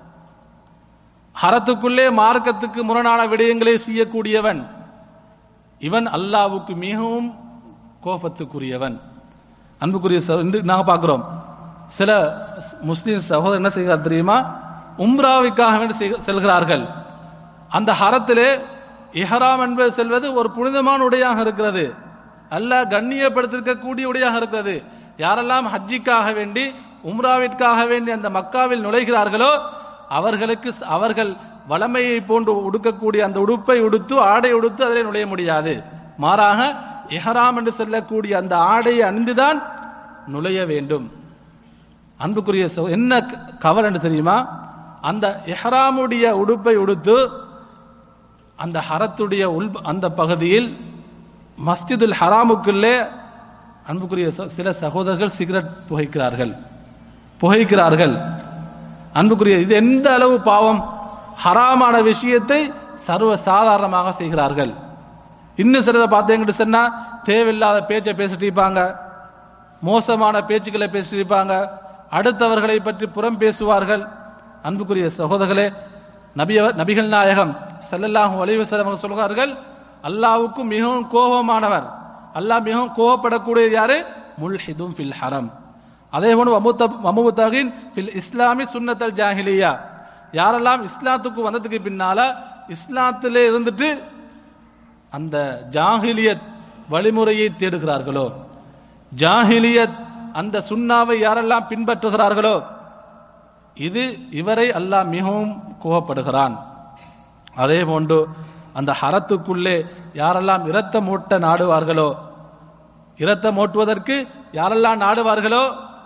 ஹரத்துக்குள்ளே மார்க்கத்துக்கு முரணான விடயங்களை செய்யக்கூடியவன் இவன் அல்லாஹ்வுக்கு மிகவும் கோபத்துக்குரியவன் அன்புக்குரிய சகோ- இன்று நாங்க பார்க்கிறோம் சில ஸ்- முஸ்லிம் சகோதரர் என்ன செய்கிறார் தெரியுமா உம்ராவுக்காக வேண்டி செய்- செல்கிறார்கள் அந்த ஹரத்திலே இஹராம் என்பது செல்வது ஒரு புனிதமான உடையாக இருக்கிறது அல்லாஹ் கண்ணியப்படுத்திருக்கக்கூடிய உடையாக இருக்கிறது யாரெல்லாம் ஹஜ்ஜிக்காக வேண்டி உம்ராவிற்காக வேண்டி அந்த மக்காவில் நுழைகிறார்களோ அவர்களுக்கு ஸ்- அவர்கள் வளமையை போன்று உடுக்கக்கூடிய அந்த உடுப்பை உடுத்து ஆடை உடுத்து அதிலே நுழைய முடியாது மாறாக இஹராம் என்று சொல்லக்கூடிய அந்த ஆடையை அணிந்துதான் நுழைய வேண்டும் அன்புக்குரிய சகோ- என்ன க- கவலை என்று தெரியுமா அந்த இஹ்ராமுடைய உடுப்பை உடுத்து அந்த ஹரத்துடைய உள் அந்த பகுதியில் மஸ்ஜிதுல் ஹராமுக்குள்ளே அன்புக்குரிய ச- சில சகோதரர்கள் சிகரெட் புகைக்கிறார்கள் புகைக்கிறார்கள் அன்புக்குரிய இது எந்த அளவு பாவம் ஹராமான விஷயத்தை சர்வ சாதாரணமாக செய்கிறார்கள் இன்னும் சிலரை பார்த்தீங்கன்னு சொன்னா தேவையில்லாத பேச்சை பேசிட்டு இருப்பாங்க மோசமான பேச்சுக்களை பேசிட்டு இருப்பாங்க அடுத்தவர்களை பற்றி புறம் பேசுவார்கள் அன்புக்குரிய சகோதரர்களே நபி நபிகள் நாயகம் ஸல்லல்லாஹு அலைஹி வஸல்லம் அவர்கள் சொல்கிறார்கள் அல்லாஹ்வுக்கு மிகவும் கோபமானவர் அல்லாஹ் மிகவும் கோபப்படக்கூடிய யாரு முல்ஹிதும் ஃபில் ஹரம் அதே போன்று வமுத்தகின் ஃபில் இஸ்லாமி சுன்னத்தல் ஜாஹிலியா யாரெல்லாம் இஸ்லாத்துக்கு வந்ததுக்கு பின்னால இஸ்லாத்திலே இருந்துட்டு அந்த ஜாஹிலியத் வழிமுறையை தேடுகிறார்களோ ஜாஹிலியத் அந்த சுன்னாவை யாரெல்லாம் பின்பற்றுகிறார்களோ இது இவரை அல்லாஹ் மிகவும் கோபப்படுகிறான் அதே போன்று அந்த ஹரத்துக்குள்ளே யாரெல்லாம் இரத்தம் ஓட்ட நாடுவார்களோ இரத்தம் ஓட்டுவதற்கு யாரெல்லாம் நாடுவார்களோ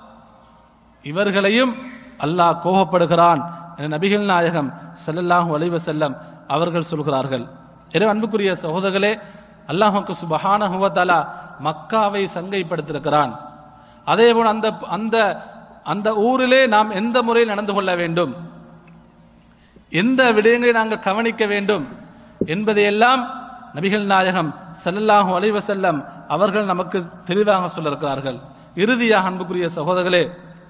இவர்களையும் அல்லாஹ் கோபப்படுகிறான் என நபிகள் நாயகம் ஸல்லல்லாஹு அலைஹி வஸல்லம் அவர்கள் சொல்கிறார்கள் எனவே அன்புக்குரிய சகோதரர்களே அல்லாஹுக்கு சுபஹானஹு வ தஆலா மக்காவை சங்கைப்படுத்தியிருக்கிறான் அதே போல அந்த அந்த அந்த ஊரிலே நாம் எந்த முறையில் நடந்து கொள்ள வேண்டும் எந்த விடயங்களை நாங்கள் கவனிக்க வேண்டும் என்பதையெல்லாம் நபிகள் நாயகம் ஸல்லல்லாஹு அலைஹி வஸல்லம் அவர்கள் நமக்கு தெளிவாக சொல்லியிருக்கிறார்கள் இறுதியாக அன்புக்குரிய சகோதரர்களே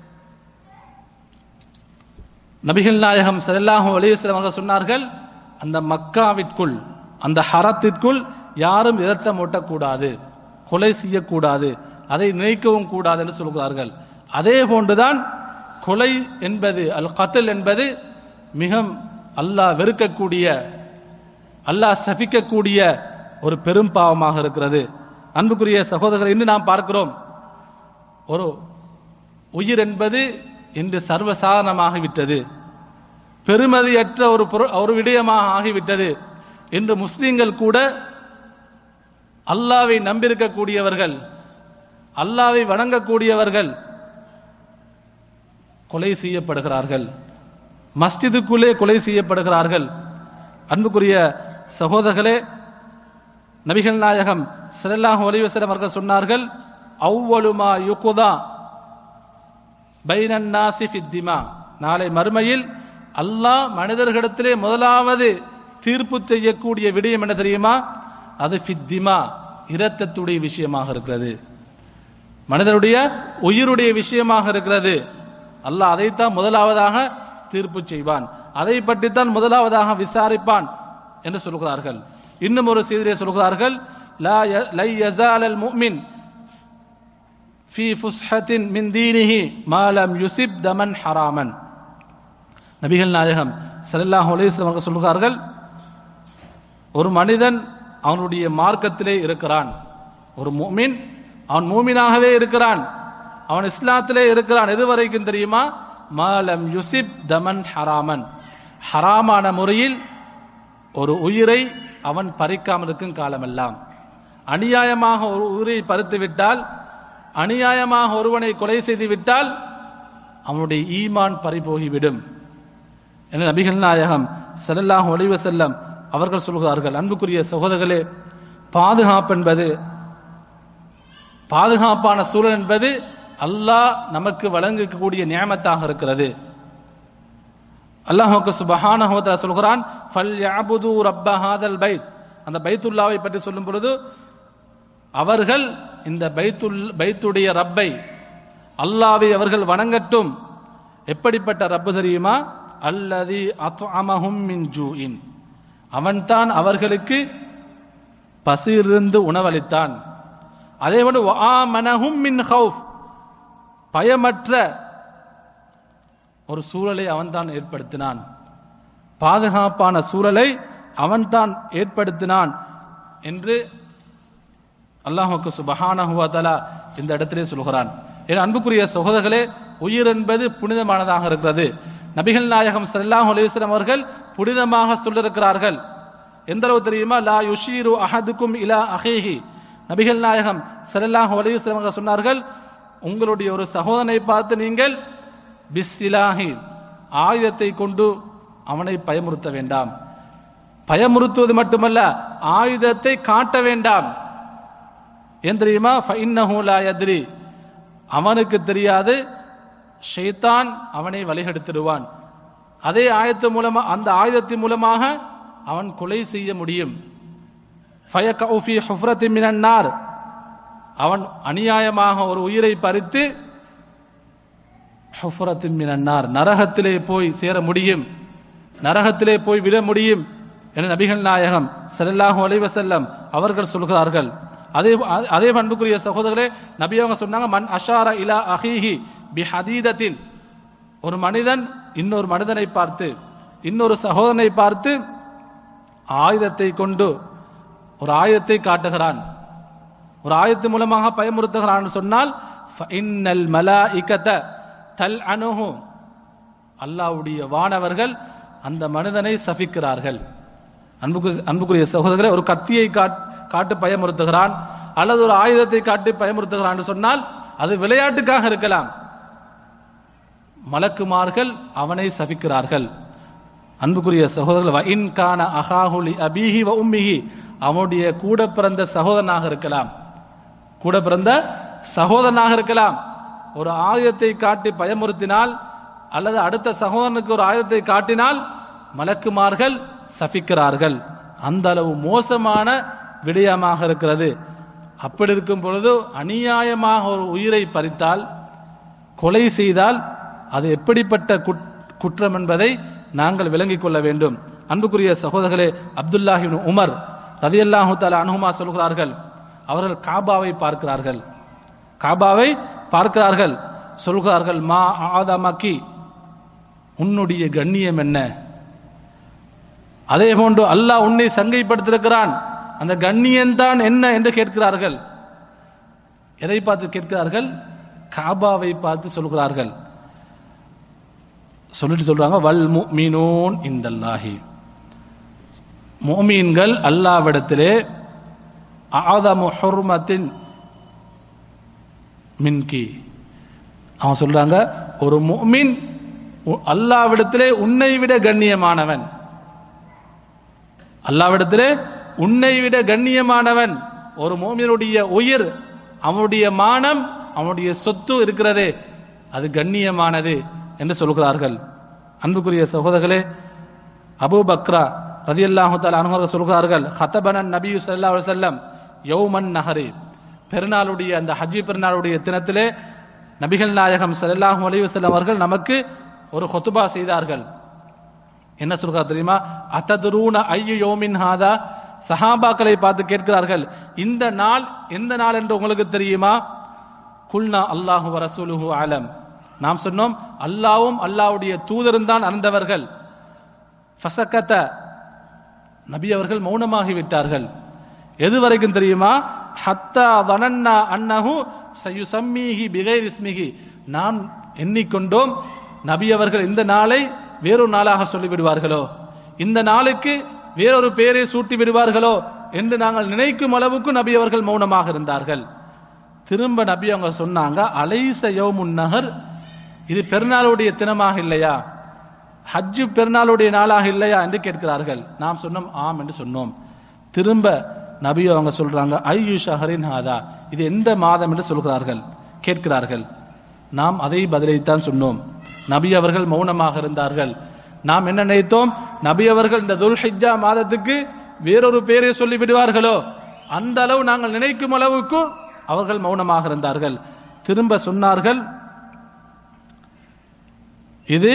நபிகள் நாயகம் ஸல்லல்லாஹு அலைஹி வஸல்லம் அவர்கள் சொன்னார்கள் அந்த மக்காவிற்குள் அந்த ஹரத்திற்குள் யாரும் இரத்தம் ஓட்டக்கூடாது கொலை செய்யக்கூடாது அதை நினைக்கவும் கூடாது என்று சொல்கிறார்கள் அதே போன்றுதான் கொலை என்பது அல் கத்தல் என்பது மிக அல்லாஹ் வெறுக்கக்கூடிய அல்லாஹ் சபிக்கக்கூடிய ஒரு பெரும் பாவமாக இருக்கிறது அன்புக்குரிய சகோதரர்கள் இன்று நாம் பார்க்கிறோம் ஒரு உயிர் என்பது இன்று சர்வசாதாரணமாகிவிட்டது பெருமதியற்ற ஒரு பொரு- ஒரு விடயமாக ஆகிவிட்டது இன்று முஸ்லிம்கள் கூட அல்லாவை நம்பியிருக்கக்கூடியவர்கள் அல்லாவை வணங்கக்கூடியவர்கள் கொலை செய்யப்படுகிறார்கள் மஸ்ஜிதுக்குள்ளே கொலை செய்யப்படுகிறார்கள் அன்புக்குரிய சகோதரர்களே நபிகள் நாயகம் ஸல்லல்லாஹு அலைஹி வஸல்லம் அவர்கள் சொன்னார்கள் அவ்வளுமா யுகுதா பைனன் நாசி ஃபித்திமா நாளை மறுமையில் அல்லாஹ் மனிதர்களிடத்திலே முதலாவது தீர்ப்பு செய்யக்கூடிய விடயம் என்ன தெரியுமா அது ஃபித்திமா இரத்தத்துடைய விஷயமாக இருக்கிறது மனிதனுடைய உயிருடைய விஷயமாக இருக்கிறது அல்லாஹ் அதைத்தான் முதலாவதாக தீர்ப்பு செய்வான் அதை பற்றித்தான் முதலாவதாக விசாரிப்பான் என்று சொல்கிறார்கள் இன்னும் ஒரு செய்தியை சொல்கிறார்கள் லா ய- லை யஸாலல் முஃமின் ஃபீ ஃபுஸ்ஹத்தின் மின் தீனிஹி மா லம் யுசிப் தமன் ஹராமன் நபிகள் நாயகம் ஸல்லல்லாஹு அலைஹி வஸல்லம் அவர்கள் சொல்கிறார்கள் ஒரு மனிதன் அவனுடைய மார்க்கத்திலே இருக்கிறான் ஒரு மூமின் அவன் மூமினாகவே இருக்கிறான் அவன் இஸ்லாத்திலே இருக்கிறான் எது வரைக்கும் தெரியுமா மாலம் யுசிப் தமன் ஹராமன் ஹராமான முறையில் ஒரு உயிரை அவன் பறிக்காமல் இருக்கும் காலமெல்லாம் அநியாயமாக ஒரு உயிரை பறித்து விட்டால் அநியாயமாக ஒருவனை கொலை செய்து விட்டால் அவனுடைய ஈமான் பறிபோகிவிடும் என நபிகள் நாயகம் ஸல்லல்லாஹு அலைஹி வஸல்லம் அவர்கள் சொல்கிறார்கள் அன்புக்குரிய சகோதரர்களே பாதுகாப்பு என்பது பாதுகாப்பான சூழல் என்பது அல்லாஹ் நமக்கு வழங்கக்கூடிய நியமத்தாக இருக்கிறது அல்லாஹுக்கு சுபஹானஹு வ தஆலா சொல்கிறான் ஃபல் யஅபுது ரப்ப ஹாதல் பைத் அந்த பைத்துல்லாவை பற்றி சொல்லும் பொழுது அவர்கள் இந்த பைத்துல் பைத்துடைய ரப்பை அல்லாவை அவர்கள் வணங்கட்டும் எப்படிப்பட்ட ரப்பு தெரியுமா அல்லதி அத்அமஹும் மின் ஜூஇன் அவன்தான் அவர்களுக்கு பசியிலிருந்து உணவளித்தான் அதே போன்று வஆமனஹும் மின் ஹவுஃப் பயமற்ற ஒரு சூழலை அவன்தான் ஏற்படுத்தினான் பாதுகாப்பான சூழலை அவன்தான் ஏற்படுத்தினான் என்று அல்லாஹுக்கு சுபஹானஹு வ தஆலா இந்த இடத்திலே சொல்கிறான் என் அன்புக்குரிய சகோதரர்களே உயிர் என்பது புனிதமானதாக இருக்கிறது நபிகள் நாயகம் ஸல்லல்லாஹு அலைஹி வஸல்லம் அவர்கள் புனிதமாக சொல்லிருக்கிறார்கள் எந்த அளவு தெரியுமா லா யுஷீரு அஹதுக்கும் இலா அஹீஹி நபிகள் நாயகம் ஸல்லல்லாஹு அலைஹி வஸல்லம் அவர்கள் சொன்னார்கள் உங்களுடைய ஒரு சகோதரனை பார்த்து நீங்கள் பிஸ்ஸிலாஹி ஆயுதத்தை கொண்டு அவனை பயமுறுத்த வேண்டாம் பயமுறுத்துவது மட்டுமல்ல ஆயுதத்தை காட்ட வேண்டாம் ஏன் தெரியுமா ஃபஇன்னஹு லா யத்ரி அவனுக்கு தெரியாது ஷைத்தான் அவனை வழிகெடுத்திடுவான் அதே ஆயத்து மூலமா அந்த ஆயுதத்தின் மூலமாக அவன் கொலை செய்ய முடியும் ஃபயகஉ ஃபீ ஹுஃப்ரத்தின் மினன் நார் அவன் அநியாயமாக ஒரு உயிரை பறித்து ஹுஃப்ரத்தின் மினன் நார் நரகத்திலே போய் சேர முடியும் நரகத்திலே போய் விழ முடியும் என நபிகள் நாயகம் ஸல்லல்லாஹு அலைஹி வஸல்லம் அவர்கள் சொல்கிறார்கள் அதே அதே அன்புக்குரிய சகோதரர்களே நபி அவங்க சொன்னாங்க மன் அஷார இலா அஹீஹி பி ஹதீதத்தின் ஒரு மனிதன் இன்னொரு மனிதனை பார்த்து இன்னொரு சகோதரனை பார்த்து ஆயுதத்தை கொண்டு ஒரு ஆயுதத்தை காட்டுகிறான் ஒரு ஆயத்து மூலமாக பயமுறுத்துகிறான் சொன்னால் இன்னல் மலாஇகத தல் அணுஹு அல்லாவுடைய வானவர்கள் அந்த மனிதனை சபிக்கிறார்கள் அன்புக்கு அன்புக்குரிய சகோதரர்களே ஒரு கத்தியை காட்- காட்டு பயமுறுத்துகிறான் அல்லது ஒரு ஆயுதத்தை காட்டி பயமுறுத்துகிறான் என்று சொன்னால் அது விளையாட்டுக்காக இருக்கலாம் மலக்குமார்கள் அவனை சபிக்கிறார்கள் அன்புக்குரிய சகோதரர்கள் வ இன் கான அஹாஹுலி அபீஹி வ உம்மிஹி அவனுடைய கூட பிறந்த சகோதரனாக இருக்கலாம் கூட பிறந்த சகோதரனாக இருக்கலாம் ஒரு ஆயுதத்தை காட்டி பயமுறுத்தினால் அல்லது அடுத்த சகோதரனுக்கு ஒரு ஆயுதத்தை காட்டினால் மலக்குமார்கள் சபிக்கிறார்கள் அந்த அளவு மோசமான விடயமாக இருக்கிறது அப்படி இருக்கும் பொழுது அநியாயமாக ஒரு உயிரை பறித்தால் கொலை செய்தால் அது எப்படிப்பட்ட குட்- குற்றம் என்பதை நாங்கள் விளங்கிக் கொள்ள வேண்டும் அன்புக்குரிய சகோதரர்களே அப்துல்லாஹின் உமர் ரதியல்லாஹு தஆலா அனுகுமா சொல்கிறார்கள் அவர்கள் காபாவை பார்க்கிறார்கள் காபாவை பார்க்கிறார்கள் சொல்கிறார்கள் மா ஆதமக்கி உன்னுடைய கண்ணியம் என்ன அதே போன்று அல்லாஹ் உன்னை சங்கைப்படுத்திருக்கிறான் அந்த கண்ணியம்தான் என்ன என்று கேட்கிறார்கள் எதை பார்த்து கேட்கிறார்கள் காபாவை பார்த்து சொல்கிறார்கள் சொல்லிட்டு சொல்றாங்க வல் முஃமினூன் இந்தல்லாஹி முஃமின்கள் அல்லாவிடத்திலே ஆதமு ஹுர்மத்தின் மின்கி அவன் சொல்றாங்க ஒரு முஃமின் உ- அல்லாவிடத்திலே உன்னை விட கண்ணியமானவன் அல்லாவிடத்திலே உன்னை விட கண்ணியமானவன் ஒரு மோமியனுடைய உயிர் அவனுடைய மானம் அவனுடைய சொத்து இருக்கிறதே அது கண்ணியமானது என்று சொல்கிறார்கள் அன்புக்குரிய சகோதரர்களே அபூ பக்ரா ரதியல்லாஹு தஆலா அன்ஹு சொல்கிறார்கள் ஹதபனன் நபியு ஸல்லல்லாஹு அலைஹி வஸல்லம் யௌமன் நஹரி பெருநாளுடைய அந்த ஹஜ்ஜி பெருநாளுடைய தினத்திலே நபிகள் நாயகம் ஸல்லல்லாஹு அலைஹி வஸல்லம் அவர்கள் நமக்கு ஒரு ஹுத்பா செய்தார்கள் என்ன சொல்கிறார் தெரியுமா அத்ததுரூன ஐயு யோமின் ஹாதா சஹாபாக்களை பார்த்து கேட்கிறார்கள் இந்த நாள் எந்த நாள் என்று உங்களுக்கு தெரியுமா குல்னா அல்லாஹு வ ரசூலுஹு ஆலம் நாம் சொன்னோம் அல்லாவும் அல்லாஹ்வுடைய தூதரும் தான் அறிந்தவர்கள் ஃபசக்கத்த நபி அவர்கள் மௌனமாகி விட்டார்கள் எது வரைக்கும் தெரியுமா ஹத்தா தனன்னா அன்னஹு சயுசம்மீஹி பிகைர் இஸ்மிஹி நாம் எண்ணிக்கொண்டோம் நபி அவர்கள் இந்த நாளை வேறொரு நாளாக சொல்லி விடுவார்களோ இந்த நாளுக்கு வேறொரு பெயரை சூட்டி விடுவார்களோ என்று நாங்கள் நினைக்கும் அளவுக்கு நபி அவர்கள் மௌனமாக இருந்தார்கள் திரும்ப நபி அவங்க சொன்னாங்க அலைச யௌமுன் நஹர் இது பெருநாளுடைய தினமாக இல்லையா ஹஜ்ஜு பெருநாளுடைய நாளாக இல்லையா என்று கேட்கிறார்கள் நாம் சொன்னோம் ஆம் என்று சொன்னோம் திரும்ப நபி அவங்க சொல்றாங்க ஐயு ஷஹரின் ஹாதா இது எந்த மாதம் என்று சொல்கிறார்கள் கேட்கிறார்கள் நாம் அதை பதிலைத்தான் சொன்னோம் நபி அவர்கள் மௌனமாக இருந்தார்கள் நாம் என்ன நினைத்தோம் நபி அவர்கள் இந்த துல்ஹிஜ்ஜா மாதத்துக்கு வேறொரு பெயரை சொல்லி விடுவார்களோ அந்த அளவு நாங்கள் நினைக்கும் அளவுக்கு அவர்கள் மௌனமாக இருந்தார்கள் திரும்ப சொன்னார்கள் இது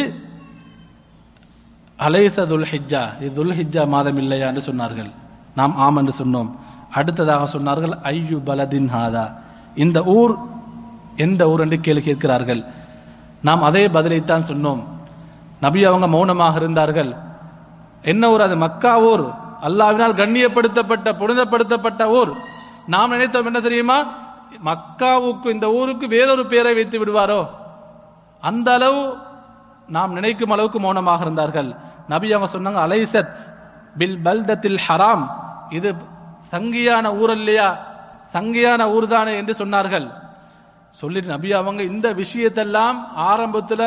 அலைச துல்ஹிஜ்ஜா இது துல்ஹிஜ்ஜா மாதம் இல்லையா என்று சொன்னார்கள் நாம் ஆம் என்று சொன்னோம் அடுத்ததாக சொன்னார்கள் ஐயு பலதின் ஹாதா இந்த ஊர் எந்த ஊர் என்று கேள்வி கேட்கிறார்கள் நாம் அதே பதிலைத்தான் சொன்னோம் நபி அவங்க மௌனமாக இருந்தார்கள் என்ன ஊர் அது மக்கா ஊர் அல்லாவினால் கண்ணியப்படுத்தப்பட்ட புனிதப்படுத்தப்பட்ட ஊர் நாம் நினைத்தோம் என்ன தெரியுமா மக்காவுக்கு இந்த ஊருக்கு வேறொரு பெயரை வைத்து விடுவாரோ அந்த அளவு நாம் நினைக்கும் அளவுக்கு மௌனமாக இருந்தார்கள் நபி அவங்க சொன்னாங்க அலைசத் பில் பல்தத்தில் ஹராம் இது சங்கியான ஊர் இல்லையா சங்கியான ஊர் தானே என்று சொன்னார்கள் சொல்லிட்டு நபி அவங்க இந்த விஷயத்தெல்லாம் ஆரம்பத்துல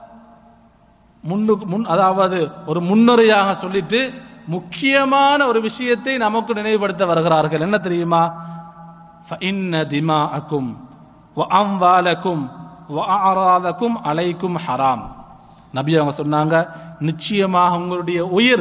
முன்னுக்கு முன் அதாவது ஒரு முன்னுரையாக சொல்லிட்டு முக்கியமான ஒரு விஷயத்தை நமக்கு நினைவுபடுத்த வருகிறார்கள் என்ன தெரியுமா فَإِنَّ دِمَاءَكُمْ وَأَمْوَالَكُمْ وَأَعْرَاضَكُمْ عَلَيْكُمْ حَرَامٌ நபி அவங்க சொன்னாங்க நிச்சயமாக உங்களுடைய உயிர்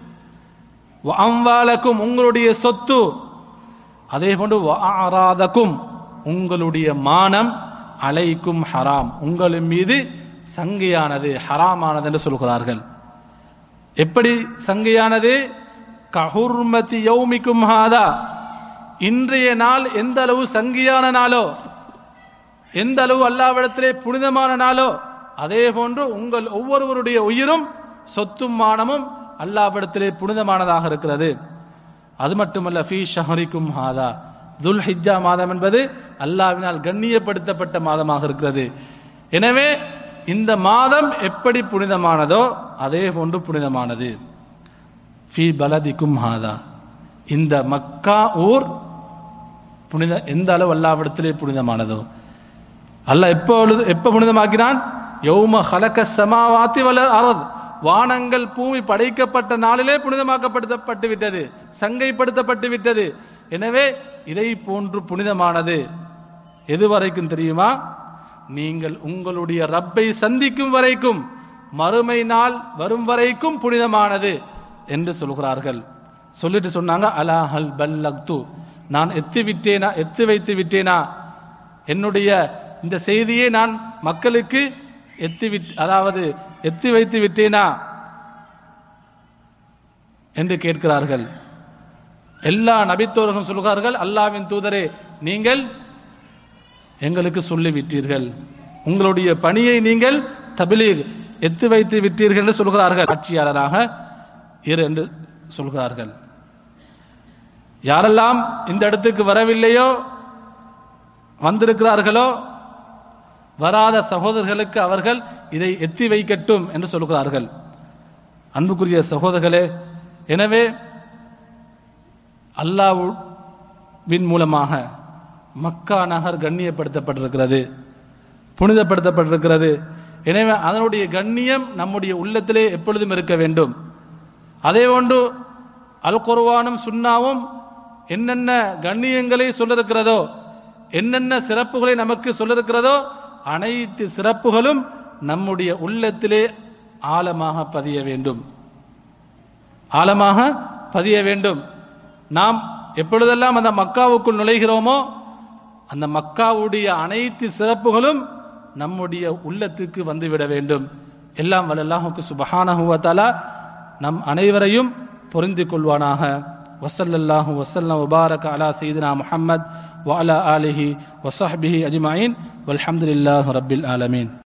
அம்வாலக்கும் உங்களுடைய சொத்து அதே போன்று ஆராதக்கும் உங்களுடைய மானம் அலைக்கும் ஹராம் உங்களின் மீது சங்கையானது ஹராமானது என்று சொல்கிறார்கள் எப்படி சங்கையானது கஹுர்மதி யௌமிக்கும் ஹாதா இன்றைய நாள் எந்த அளவு சங்கியான நாளோ எந்த அளவு அல்லாவிடத்திலே புனிதமான நாளோ அதே போன்று உங்கள் ஒவ்வொருவருடைய உயிரும் சொத்தும் மானமும் அல்லாவிடத்திலே புனிதமானதாக இருக்கிறது அது மட்டுமல்ல ஃபீ ஷஹரிக்கும் ஹாதா துல் ஹிஜ்ஜா மாதம் என்பது அல்லாவினால் கண்ணியப்படுத்தப்பட்ட மாதமாக இருக்கிறது எனவே இந்த மாதம் எப்படி புனிதமானதோ அதே போன்று புனிதமானது ஃபீ பலதிக்கும் ஹாதா இந்த மக்கா ஊர் புனித எந்த அளவு அல்லாவிடத்திலே புனிதமானதோ அல்லாஹ் எப்பொழுது எப்ப புனிதமாக்கினான் யௌம ஹலக சமாவாத்தி வளர் அரத் வானங்கள் பூமி படைக்கப்பட்ட நாளிலே புனிதமாக்கப்படுத்தப்பட்டு விட்டது சங்கைப்படுத்தப்பட்டு விட்டது எனவே இதை போன்று புனிதமானது எது வரைக்கும் தெரியுமா நீங்கள் உங்களுடைய ரப்பை சந்திக்கும் வரைக்கும் மறுமை நாள் வரும் வரைக்கும் புனிதமானது என்று சொல்கிறார்கள் சொல்லிட்டு சொன்னாங்க அலாஹல் பல்லக்து நான் எத்து விட்டேனா எத்து வைத்து விட்டேனா என்னுடைய இந்த செய்தியை நான் மக்களுக்கு எத்தி விட் அதாவது எத்தி வைத்து விட்டேனா என்று கேட்கிறார்கள் எல்லா நபித்தோர்களும் சொல்கிறார்கள் அல்லாவின் தூதரே நீங்கள் எங்களுக்கு சொல்லி விட்டீர்கள் உங்களுடைய பணியை நீங்கள் தபிலீர் எத்து வைத்து விட்டீர்கள் என்று சொல்கிறார்கள் ஆட்சியாளராக இரு என்று சொல்கிறார்கள் யாரெல்லாம் இந்த இடத்துக்கு வரவில்லையோ வந்திருக்கிறார்களோ வராத சகோதரர்களுக்கு அவர்கள் இதை எத்தி வைக்கட்டும் என்று சொல்கிறார்கள் அன்புக்குரிய சகோதரர்களே எனவே அல்லாவின் மூலமாக மக்கா நகர் கண்ணியப்படுத்தப்பட்டிருக்கிறது புனிதப்படுத்தப்பட்டிருக்கிறது எனவே அதனுடைய கண்ணியம் நம்முடைய உள்ளத்திலே எப்பொழுதும் இருக்க வேண்டும் அதே போன்று அல் குர்வானும் சுன்னாவும் என்னென்ன கண்ணியங்களை சொல்லிருக்கிறதோ என்னென்ன சிறப்புகளை நமக்கு சொல்லிருக்கிறதோ அனைத்து சிறப்புகளும் நம்முடைய உள்ளத்திலே ஆழமாக பதிய வேண்டும் ஆழமாக பதிய வேண்டும் நாம் எப்பொழுதெல்லாம் அந்த மக்காவுக்குள் நுழைகிறோமோ அந்த மக்காவுடைய அனைத்து சிறப்புகளும் நம்முடைய உள்ளத்துக்கு வந்துவிட வேண்டும் எல்லாம் வல்லல்லாஹுக்கு சுபஹானஹு வ தஆலா நம் அனைவரையும் பொருந்தி கொள்வானாக வசல்லல்லாஹு வசல்லம் வபாரக அலா சையதுனா முஹம்மத் வ அலா ஆலிஹி வஸஹ்பிஹி அஜ்மஈன் வல்ஹம்துலில்லாஹி ரப்பில் ஆலமீன்